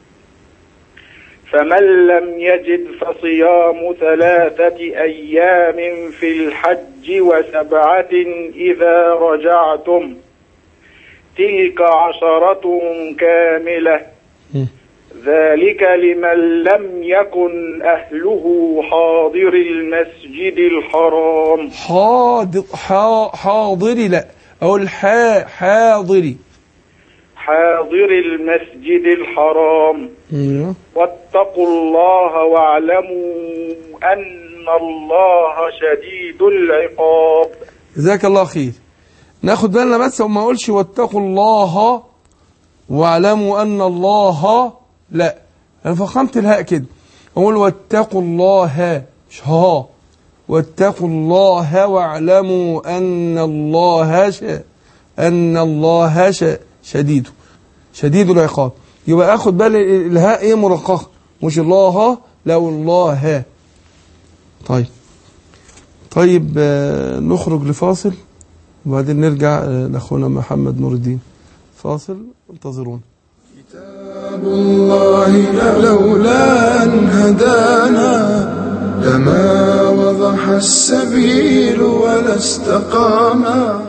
فمن لم يجد فصيام ثلاثة أيام في الحج وسبعة إذا رجعتم تلك عشرة كاملة مم. ذلك لمن لم يكن أهله حاضر المسجد الحرام حاضر حا حاضري لا اقول حا حاضري حاضر المسجد الحرام ايوه واتقوا الله واعلموا أن الله شديد العقاب جزاك الله خير ناخد بالنا بس وما اقولش واتقوا الله واعلموا ان الله لا انا فخمت الهاء كده اقول واتقوا الله مش ها واتقوا الله واعلموا ان الله ش... ان الله ش... شديد شديد العقاب يبقى اخد بالي الهاء ايه مرققه مش الله لا الله طيب طيب آه، نخرج لفاصل وبعدين نرجع آه، لاخونا محمد نور الدين فاصل انتظرونا كتاب الله لولا أن هدانا لما وضح السبيل ولا استقاما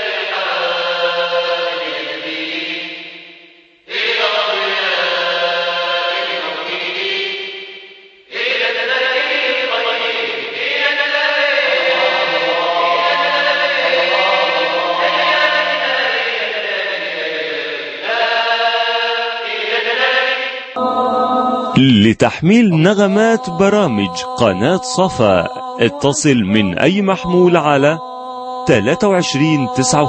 لتحميل نغمات برامج قناة صفا اتصل من أي محمول على 23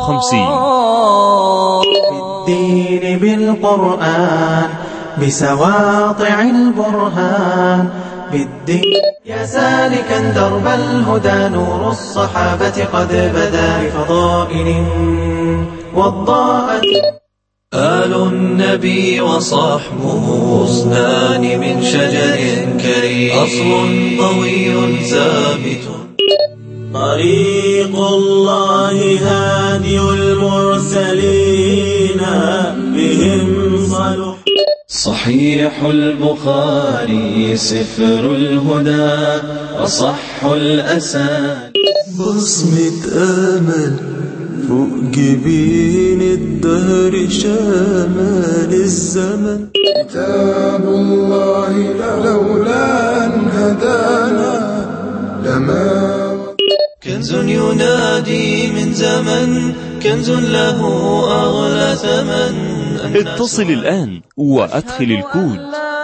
59 بالدين بالقرآن بسواطع البرهان بالدين يا سالكا درب الهدى نور الصحابة قد بدا بفضائل والضاءة آل النبي وصحبه غصنان من شجر كريم أصل قوي ثابت طريق الله هادي المرسلين بهم صلح صحيح البخاري سفر الهدى وصح الأسان بصمة أمل فوق جبين الدهر شمال الزمن كتاب الله لولا أن هدانا لما كنز ينادي من زمن كنز له أغلى ثمن اتصل الآن وأدخل الكود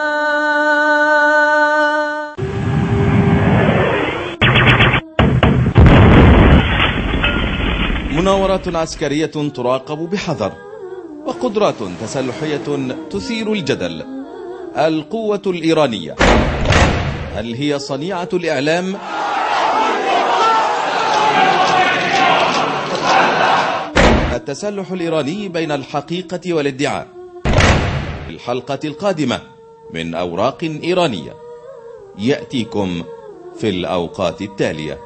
مناورات عسكرية تراقب بحذر وقدرات تسلحية تثير الجدل القوة الإيرانية هل هي صنيعة الإعلام؟ التسلح الإيراني بين الحقيقة والادعاء في الحلقة القادمة من أوراق إيرانية يأتيكم في الأوقات التالية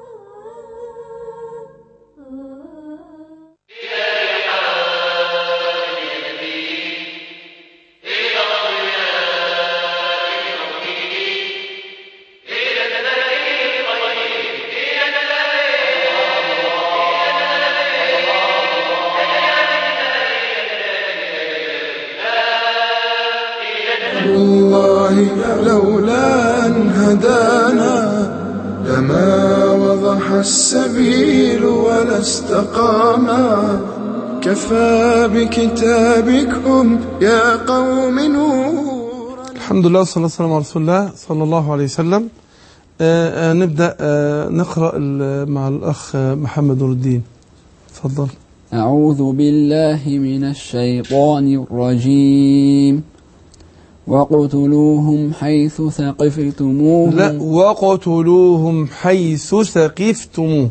الله لولا أن هدانا لما وضح السبيل ولا استقاما كفى بكتابكم يا قوم نور الحمد لله والصلاة والسلام على رسول الله صلى الله عليه وسلم آه آه نبدأ آه نقرأ ال- مع الأخ آه، محمد نور الدين تفضل أعوذ بالله من الشيطان الرجيم وقتلوهم حيث ثقفتموهم لا وقتلوهم حيث ثقفتموه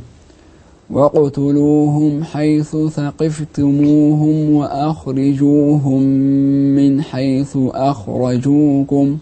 وقتلوهم حيث ثقفتموهم وأخرجوهم من حيث أخرجوكم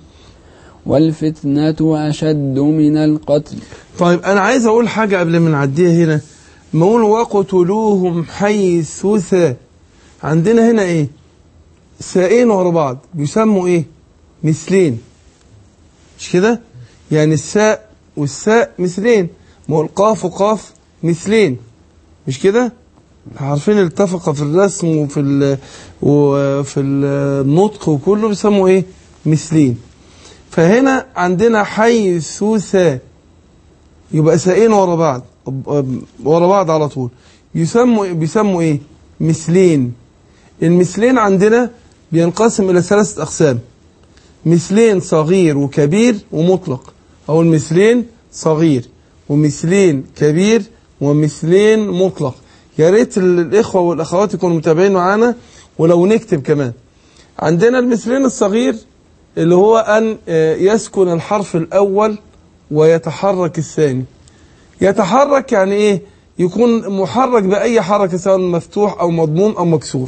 والفتنة أشد من القتل طيب أنا عايز أقول حاجة قبل ما نعديها هنا ما أقول وقتلوهم حيث ث عندنا هنا إيه سائين ورا بعض بيسموا إيه مثلين مش كده يعني الساء والساء مثلين ما هو القاف وقاف مثلين مش كده عارفين التفق في الرسم وفي ال- وفي النطق وكله بيسموا ايه مثلين فهنا عندنا حيث ثا يبقى سائين ورا بعض ورا بعض على طول يسموا بيسموا ايه مثلين المثلين عندنا بينقسم الى ثلاثه اقسام مثلين صغير وكبير ومطلق او المثلين صغير ومثلين كبير ومثلين مطلق يا ريت ال- الاخوه والاخوات يكونوا متابعين معانا ولو نكتب كمان عندنا المثلين الصغير اللي هو ان آه، يسكن الحرف الاول ويتحرك الثاني يتحرك يعني ايه يكون محرك باي حركه سواء مفتوح او مضموم او مكسور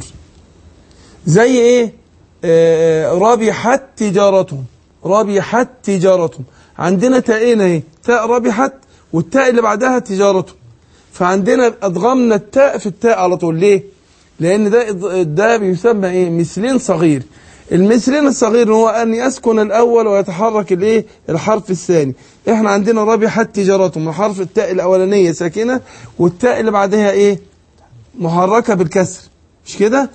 زي ايه آه، ربحت تجارتهم ربحت تجارتهم عندنا تاءين اهي تاء ربحت والتاء اللي بعدها تجارتهم فعندنا ادغمنا التاء في التاء على طول ليه لان ده ده بيسمى ايه مثلين صغير المثلين الصغير هو ان يسكن الاول ويتحرك الايه الحرف الثاني احنا عندنا ربحت تجارتهم حرف التاء الاولانيه ساكنه والتاء اللي بعدها ايه محركه بالكسر مش كده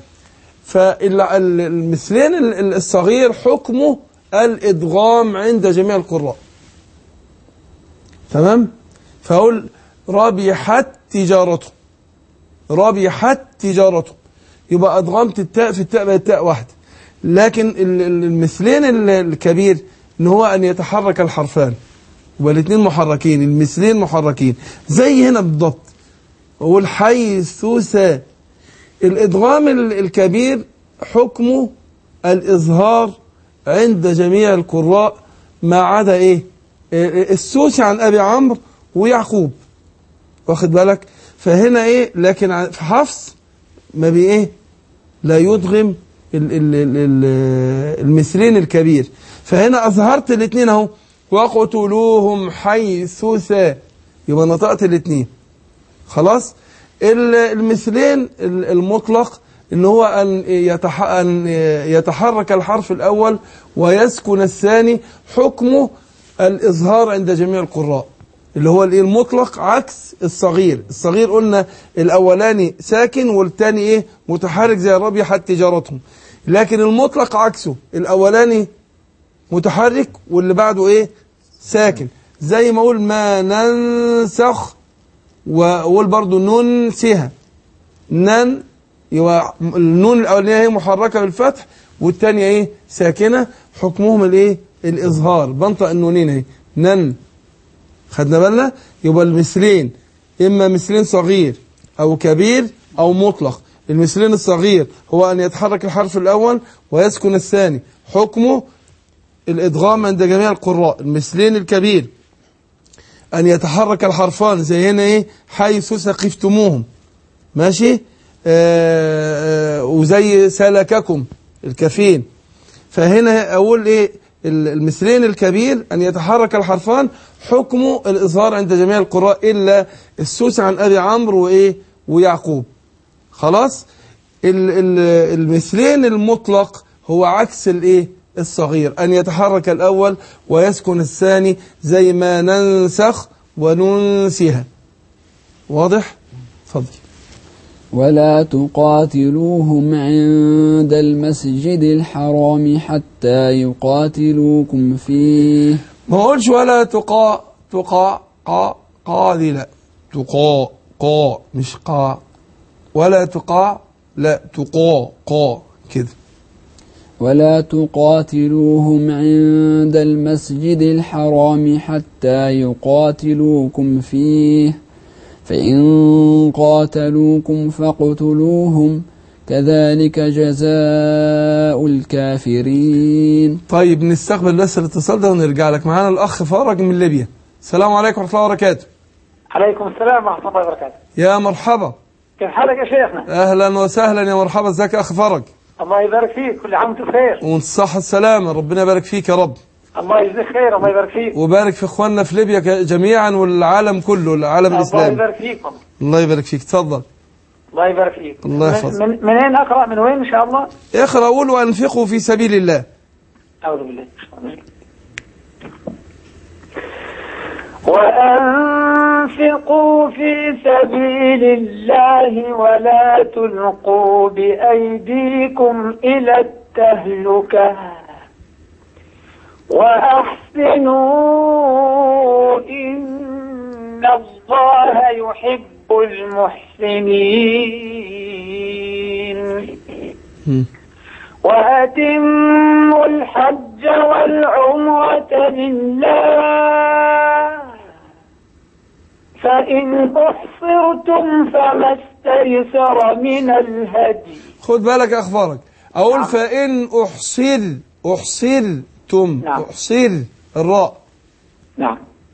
فالمثلين ال- ال- الصغير حكمه الادغام عند جميع القراء تمام فاقول ربحت تجارته ربحت تجارته يبقى ادغمت التاء في التاء بقت تاء واحده لكن ال- ال- المثلين ال- الكبير ان هو ان يتحرك الحرفان والاثنين محركين المثلين محركين زي هنا بالضبط اقول حيث سا الادغام ال- الكبير حكمه الاظهار عند جميع القراء ما عدا ايه إيه، السوسي عن ابي عمرو ويعقوب واخد بالك فهنا ايه لكن ع- في حفص ما بي ايه لا يدغم ال- ال- ال- ال- المثلين الكبير فهنا اظهرت الاثنين اهو وقتلوهم حيث سا يبقى نطقت الاثنين خلاص ال- المثلين ال- المطلق ان هو ان يتح... ان يتحرك الحرف الاول ويسكن الثاني حكمه الاظهار عند جميع القراء اللي هو الايه المطلق عكس الصغير الصغير قلنا الاولاني ساكن والتاني ايه متحرك زي ربيحت تجارتهم لكن المطلق عكسه الاولاني متحرك واللي بعده ايه ساكن زي ما اقول ما ننسخ واقول برضو ننسها نن يبقى النون الاولانيه هي محركه بالفتح والثانيه ايه ساكنه حكمهم الايه الاظهار بنطق النونين اهي نن خدنا بالنا يبقى المثلين اما مثلين صغير او كبير او مطلق المثلين الصغير هو ان يتحرك الحرف الاول ويسكن الثاني حكمه الادغام عند جميع القراء المثلين الكبير ان يتحرك الحرفان زي هنا ايه حيث سقفتموهم ماشي آه آه وزي سلككم الكفين فهنا اقول ايه المثلين الكبير ان يتحرك الحرفان حكمه الاظهار عند جميع القراء الا السوس عن ابي عمرو وايه ويعقوب خلاص ال- ال- المثلين المطلق هو عكس الايه الصغير ان يتحرك الاول ويسكن الثاني زي ما ننسخ وننسها واضح اتفضل ولا تقاتلوهم عند المسجد الحرام حتى يقاتلوكم فيه ما اقولش ولا تقا تقا قا قا دي لا تقا قا مش قا ولا تقا لا تقا قا كده ولا تقاتلوهم عند المسجد الحرام حتى يقاتلوكم فيه فإن قاتلوكم فاقتلوهم كذلك جزاء الكافرين طيب نستقبل بس الاتصال ده ونرجع لك معانا الاخ فرج من ليبيا السلام عليكم ورحمه الله وبركاته عليكم السلام ورحمة الله وبركاته يا مرحبا كيف حالك يا شيخنا اهلا وسهلا يا مرحبا ازيك يا اخ فرج الله يبارك فيك كل عام وانت بخير وانت الصحه السلامه ربنا يبارك فيك يا رب الله يجزيك خير الله يبارك فيك وبارك في اخواننا في ليبيا ك- جميعا والعالم كله العالم الله الاسلامي يبارك فيكم الله يبارك فيك اتفضل الله يبارك فيك الله يحفظك. من, من اين اقرا من وين ان شاء الله اقرا قول وانفقوا في سبيل الله اعوذ بالله وأنفقوا في سبيل الله ولا تلقوا بأيديكم إلى التهلكة وأحسنوا إن الله يحب المحسنين وأتموا الحج والعمرة لله فإن أحصرتم فما استيسر من الهدي خد بالك يا اخبارك اقول فان احصر احصرتم احصر الراء نعم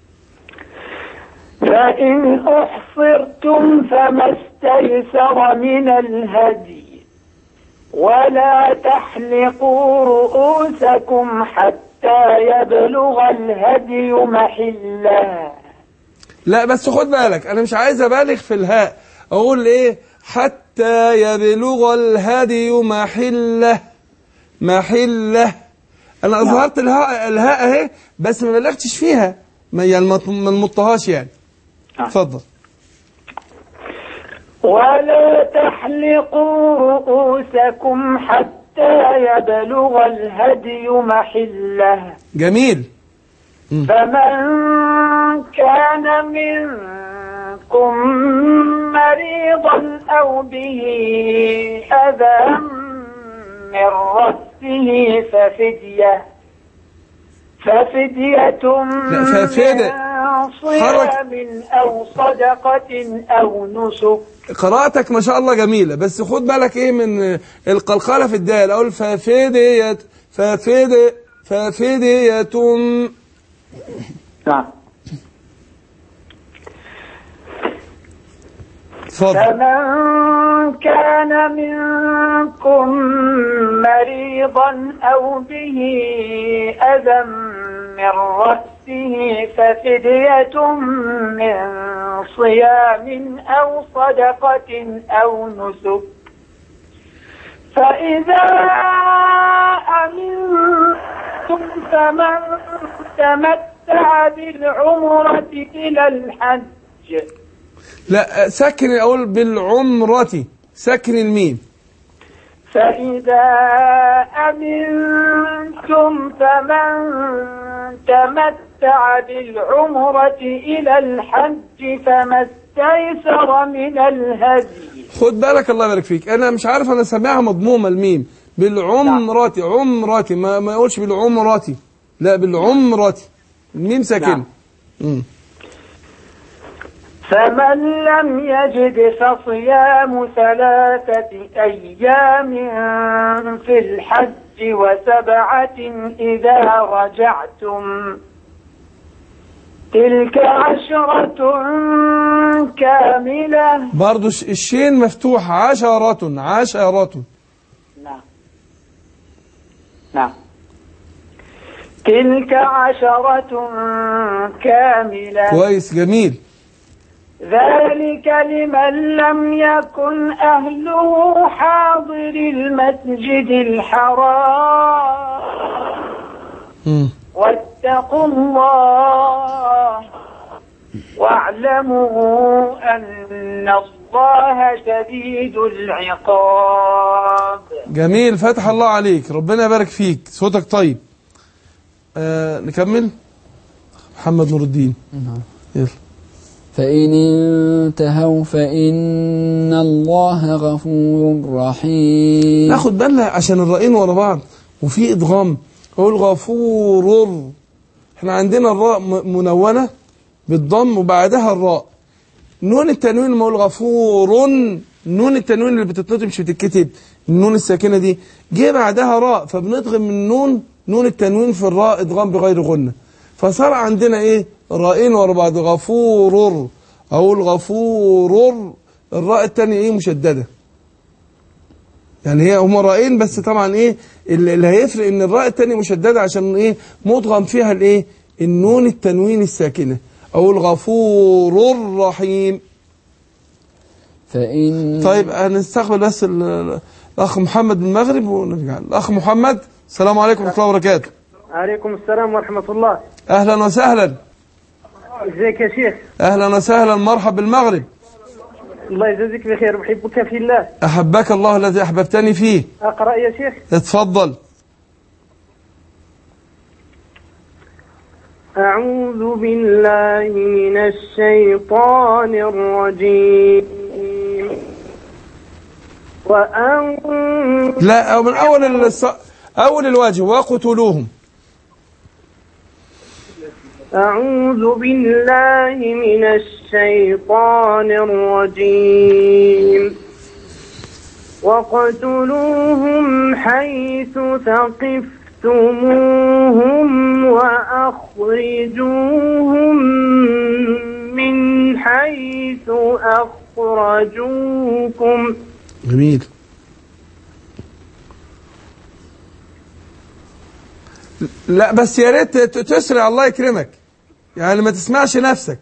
فإن أحصرتم فما استيسر من الهدي ولا تحلقوا رؤوسكم حتى يبلغ الهدي محله لا بس خد بالك انا مش عايز ابالغ في الهاء اقول ايه حتى يبلغ الهدي محله محله انا اظهرت الهاء الهاء اهي بس ما بلغتش فيها ما يعني ما ما نمطهاش يعني اتفضل ولا تحلقوا رؤوسكم حتى يبلغ الهدي محله جميل فمن كان منكم مريضا أو به أذى من رأسه ففدية ففدية لا، ففدية. من صيام أو صدقة أو نسك قراءتك ما شاء الله جميلة بس خد بالك ايه من القلقلة في الدال اقول ففدية ففدية ففدية نعم اتفضل فمن كان منكم مريضا أو به أذى من رأسه ففدية من صيام أو صدقة أو نسك فإذا أمنتم فمن تمتع تمتع بالعمرة إلى الحج لا سكن اقول بالعمرة سكن الميم فإذا أمنتم فمن تمتع بالعمرة إلى الحج فما استيسر من الهدي خد بالك الله يبارك فيك انا مش عارف انا سامعها مضمومه الميم بالعمرة عمرة ما ما يقولش بالعمرة لا بالعمرة الميم ساكنه نعم. مم. فمن لم يجد فصيام ثلاثة أيام في الحج وسبعة إذا رجعتم تلك عشرة كاملة برضو ش- الشين مفتوح عشرة عشرة نعم نعم تلك عشرة كاملة كويس جميل ذلك لمن لم يكن أهله حاضر المسجد الحرام مم. واتقوا الله واعلموا أن الله شديد العقاب جميل فتح الله عليك ربنا يبارك فيك صوتك طيب آه نكمل محمد نور الدين نعم. يلا فإن انتهوا فإن الله غفور رحيم ناخد بالنا عشان الرأيين ورا بعض وفي ادغام هو الغفور احنا عندنا الراء م- منونة بالضم وبعدها الراء نون التنوين لما اقول غفور نون التنوين اللي بتتنطق مش بتتكتب النون الساكنة دي جه بعدها راء فبنضغم من النون نون التنوين في الراء ادغام بغير غنة فصار عندنا ايه رائين ورا بعض غفور او الغفور الراء التانية ايه مشددة يعني هي هما رائين بس طبعا ايه اللي اللي هيفرق ان الراء التانية مشددة عشان ايه مدغم فيها الايه النون التنوين الساكنة او الغفور الرحيم فإن طيب هنستقبل بس ال- ال- الاخ محمد من المغرب ونرجع الاخ محمد السلام عليكم ورحمة الله وبركاته عليكم السلام ورحمة الله اهلا وسهلا ازيك يا شيخ اهلا وسهلا مرحب بالمغرب الله يجزيك بخير أحبك في الله احبك الله الذي احببتني فيه أقرأ يا شيخ اتفضل أعوذ بالله من الشيطان الرجيم وأن لا أو من اول الص... اول الواجب وقتلوهم أعوذ بالله من الشيطان الرجيم وقتلوهم حيث ثقفتموهم وأخرجوهم من حيث أخرجوكم جميل لا بس يا ريت ت- تسرع الله يكرمك يعني ما تسمعش نفسك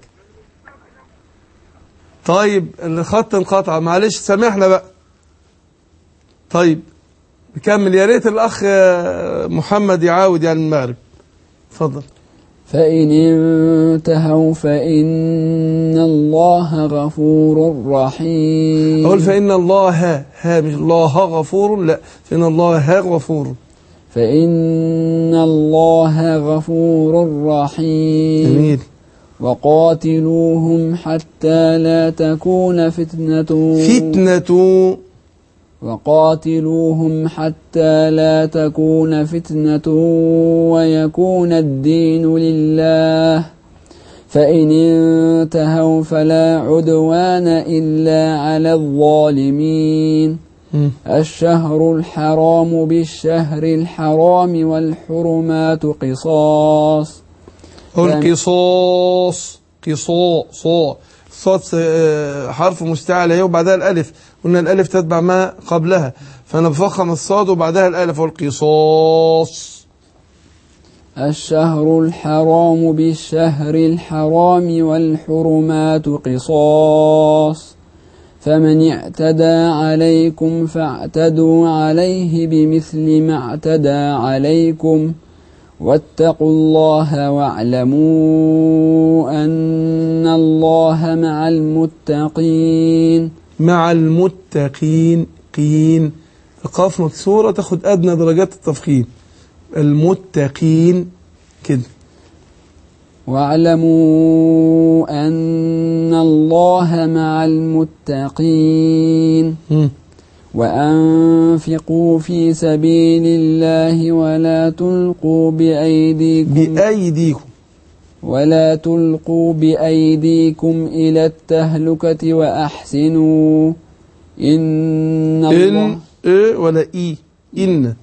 طيب الخط انقطع معلش سامحنا بقى طيب نكمل يا ريت الاخ آه، محمد يعاود يعني من المغرب اتفضل فإن انتهوا فإن الله غفور رحيم اقول فان الله ها مش الله غفور لا فان الله غفور فإن الله غفور رحيم جميل وقاتلوهم حتى لا تكون فتنة فتنة وقاتلوهم حتى لا تكون فتنة ويكون الدين لله فإن انتهوا فلا عدوان إلا على الظالمين الشهر الحرام بالشهر الحرام والحرمات قصاص هو القصاص قصاص صاد آه، حرف مستعل اهي وبعدها الالف قلنا الالف تتبع ما قبلها فانا بفخم الصاد وبعدها الالف هو القصاص الشهر الحرام بالشهر الحرام والحرمات قصاص فمن اعتدى عليكم فاعتدوا عليه بمثل ما اعتدى عليكم واتقوا الله واعلموا أن الله مع المتقين مع المتقين قين القاف مكسورة تاخد أدنى درجات التفخيم المتقين كده واعلموا أن الله مع المتقين وأنفقوا في سبيل الله ولا تلقوا بأيديكم بأيديكم ولا تلقوا بأيديكم إلى التهلكة وأحسنوا إن الله إن إيه ولا إي إن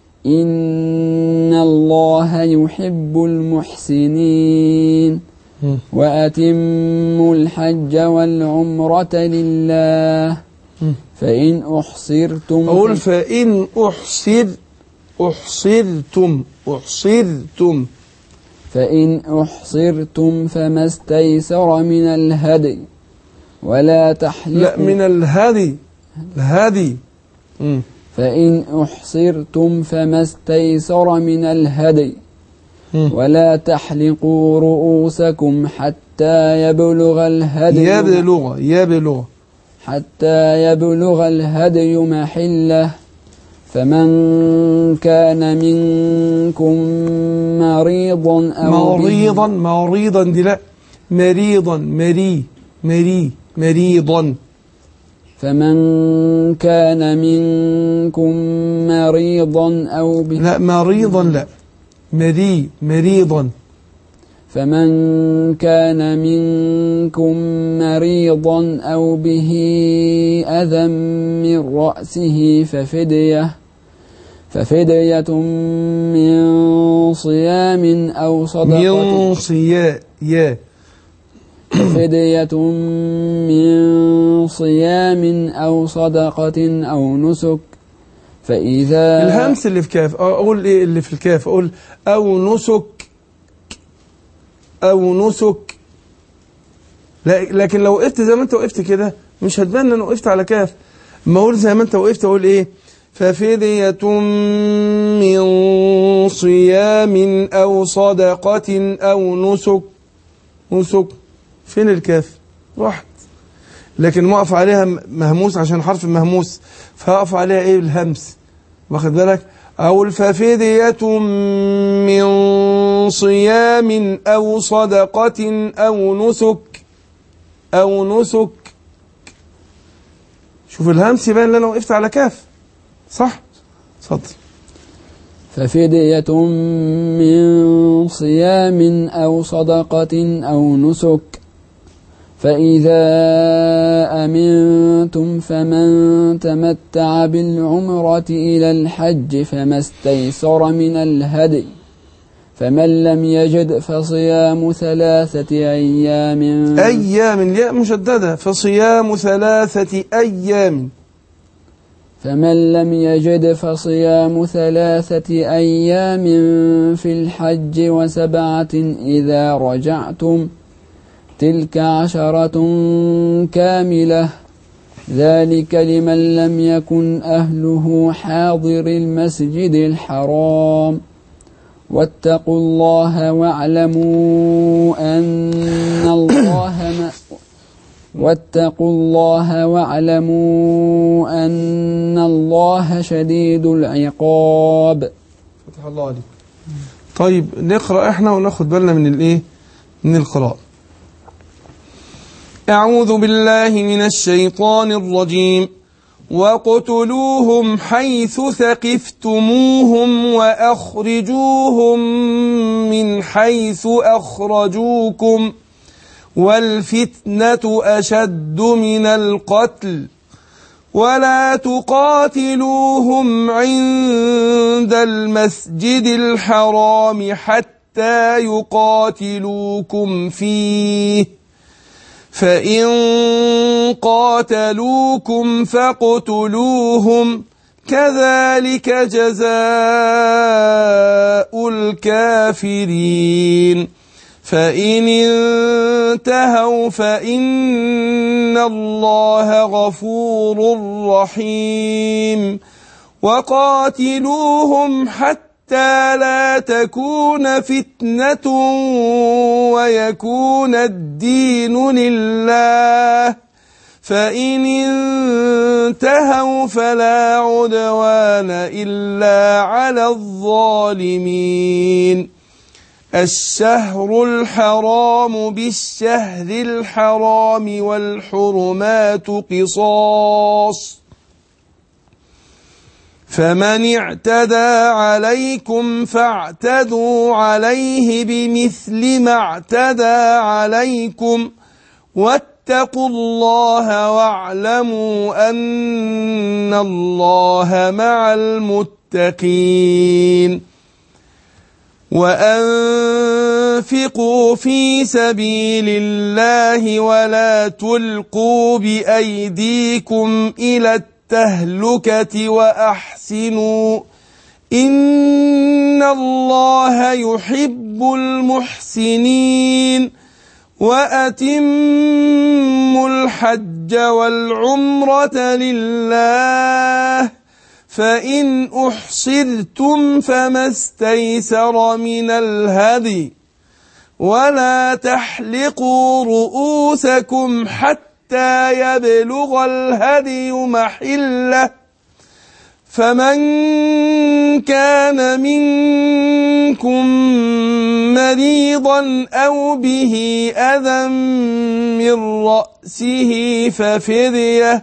إن الله يحب المحسنين وأتموا الحج والعمرة لله فإن أحصرتم أقول فإن أحصر أحصرتم أحصرتم فإن أحصرتم فما استيسر من الهدي ولا تحلقوا لا من الهدي الهدي مم. فإن أحصرتم فما استيسر من الهدي ولا تحلقوا رؤوسكم حتى يبلغ الهدي يبلغ يبلغ حتى يبلغ الهدي محله فمن كان منكم مريضا أو مريضا مريضا دي لا مريضا مري مري مريضا فمن كان منكم مريضا أو به لا مريضا لا مري مريضا فمن كان منكم مريضا أو به أذى من رأسه ففدية ففدية من صيام أو صدقة من صيام يا فدية من صيام أو صدقة أو نسك فإذا الهمس اللي في كاف أقول إيه اللي في الكاف أقول أو نسك أو نسك لا لكن لو وقفت زي ما أنت وقفت كده مش هتبان إن أنا وقفت على كاف ما أقول زي ما أنت وقفت أقول إيه ففدية من صيام أو صدقة أو نسك نسك فين الكاف راحت لكن ما اقف عليها مهموس عشان حرف مهموس فاقف عليها ايه الهمس واخد بالك او الففدية من صيام او صدقة او نسك او نسك شوف الهمس يبان ان انا وقفت على كاف صح اتفضل ففدية من صيام أو صدقة أو نسك فإذا أمنتم فمن تمتع بالعمرة إلى الحج فما استيسر من الهدي فمن لم يجد فصيام ثلاثة أيام أيام الياء مشددة فصيام ثلاثة أيام فمن لم يجد فصيام ثلاثة أيام في الحج وسبعة إذا رجعتم تلك عشرة كاملة ذلك لمن لم يكن أهله حاضر المسجد الحرام واتقوا الله واعلموا أن الله ما واتقوا الله واعلموا أن الله شديد العقاب فتح الله عليك طيب نقرأ احنا وناخد بالنا من الايه من القراءة أعوذ بالله من الشيطان الرجيم وقتلوهم حيث ثقفتموهم وأخرجوهم من حيث أخرجوكم والفتنة أشد من القتل ولا تقاتلوهم عند المسجد الحرام حتى يقاتلوكم فيه فإن قاتلوكم فاقتلوهم كذلك جزاء الكافرين فإن انتهوا فإن الله غفور رحيم وقاتلوهم حتى حتى لا تكون فتنة ويكون الدين لله فإن انتهوا فلا عدوان إلا على الظالمين الشهر الحرام بالشهر الحرام والحرمات قصاص فمن اعتدى عليكم فاعتدوا عليه بمثل ما اعتدى عليكم واتقوا الله واعلموا أن الله مع المتقين وأنفقوا في سبيل الله ولا تلقوا بأيديكم إلى التهلكة وأحسنوا إن الله يحب المحسنين وأتموا الحج والعمرة لله فإن أحصرتم فما استيسر من الهدي ولا تحلقوا رؤوسكم حتى يبلغ الهدي محله فمن كان منكم مريضا أو به أذى من رأسه ففديه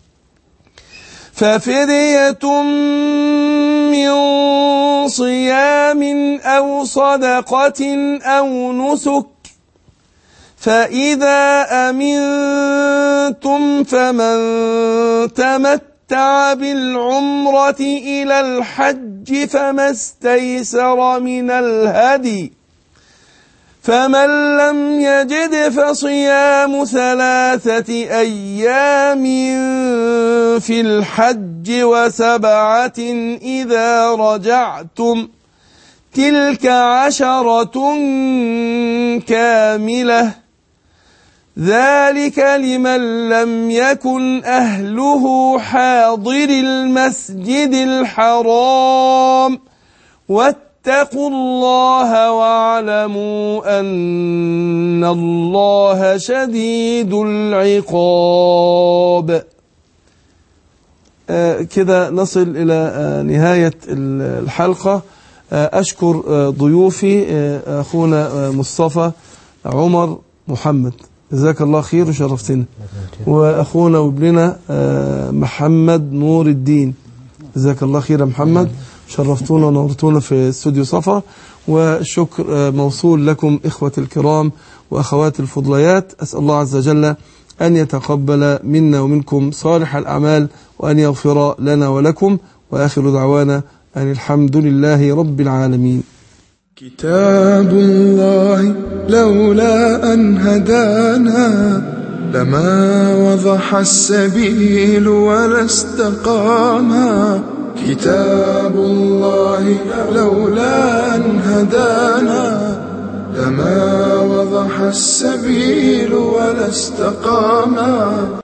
ففدية من صيام أو صدقة أو نسك فإذا أمنتم فمن تمتع بالعمرة إلى الحج فما استيسر من الهدي فمن لم يجد فصيام ثلاثة أيام في الحج وسبعة إذا رجعتم تلك عشرة كاملة ذلك لمن لم يكن أهله حاضر المسجد الحرام واتقوا الله واعلموا أن الله شديد العقاب آه كده نصل إلى آه نهاية الحلقة آه أشكر ضيوفي أخونا مصطفى عمر محمد جزاك الله خير وشرفتنا وأخونا وابننا محمد نور الدين جزاك الله خير يا محمد شرفتونا ونورتونا في استوديو صفا والشكر موصول لكم إخوة الكرام وأخوات الفضليات أسأل الله عز وجل أن يتقبل منا ومنكم صالح الأعمال وأن يغفر لنا ولكم وآخر دعوانا أن الحمد لله رب العالمين كتاب الله لولا أن هدانا لما وضح السبيل ولا استقاما كتاب الله لولا أن هدانا لما وضح السبيل ولا استقاما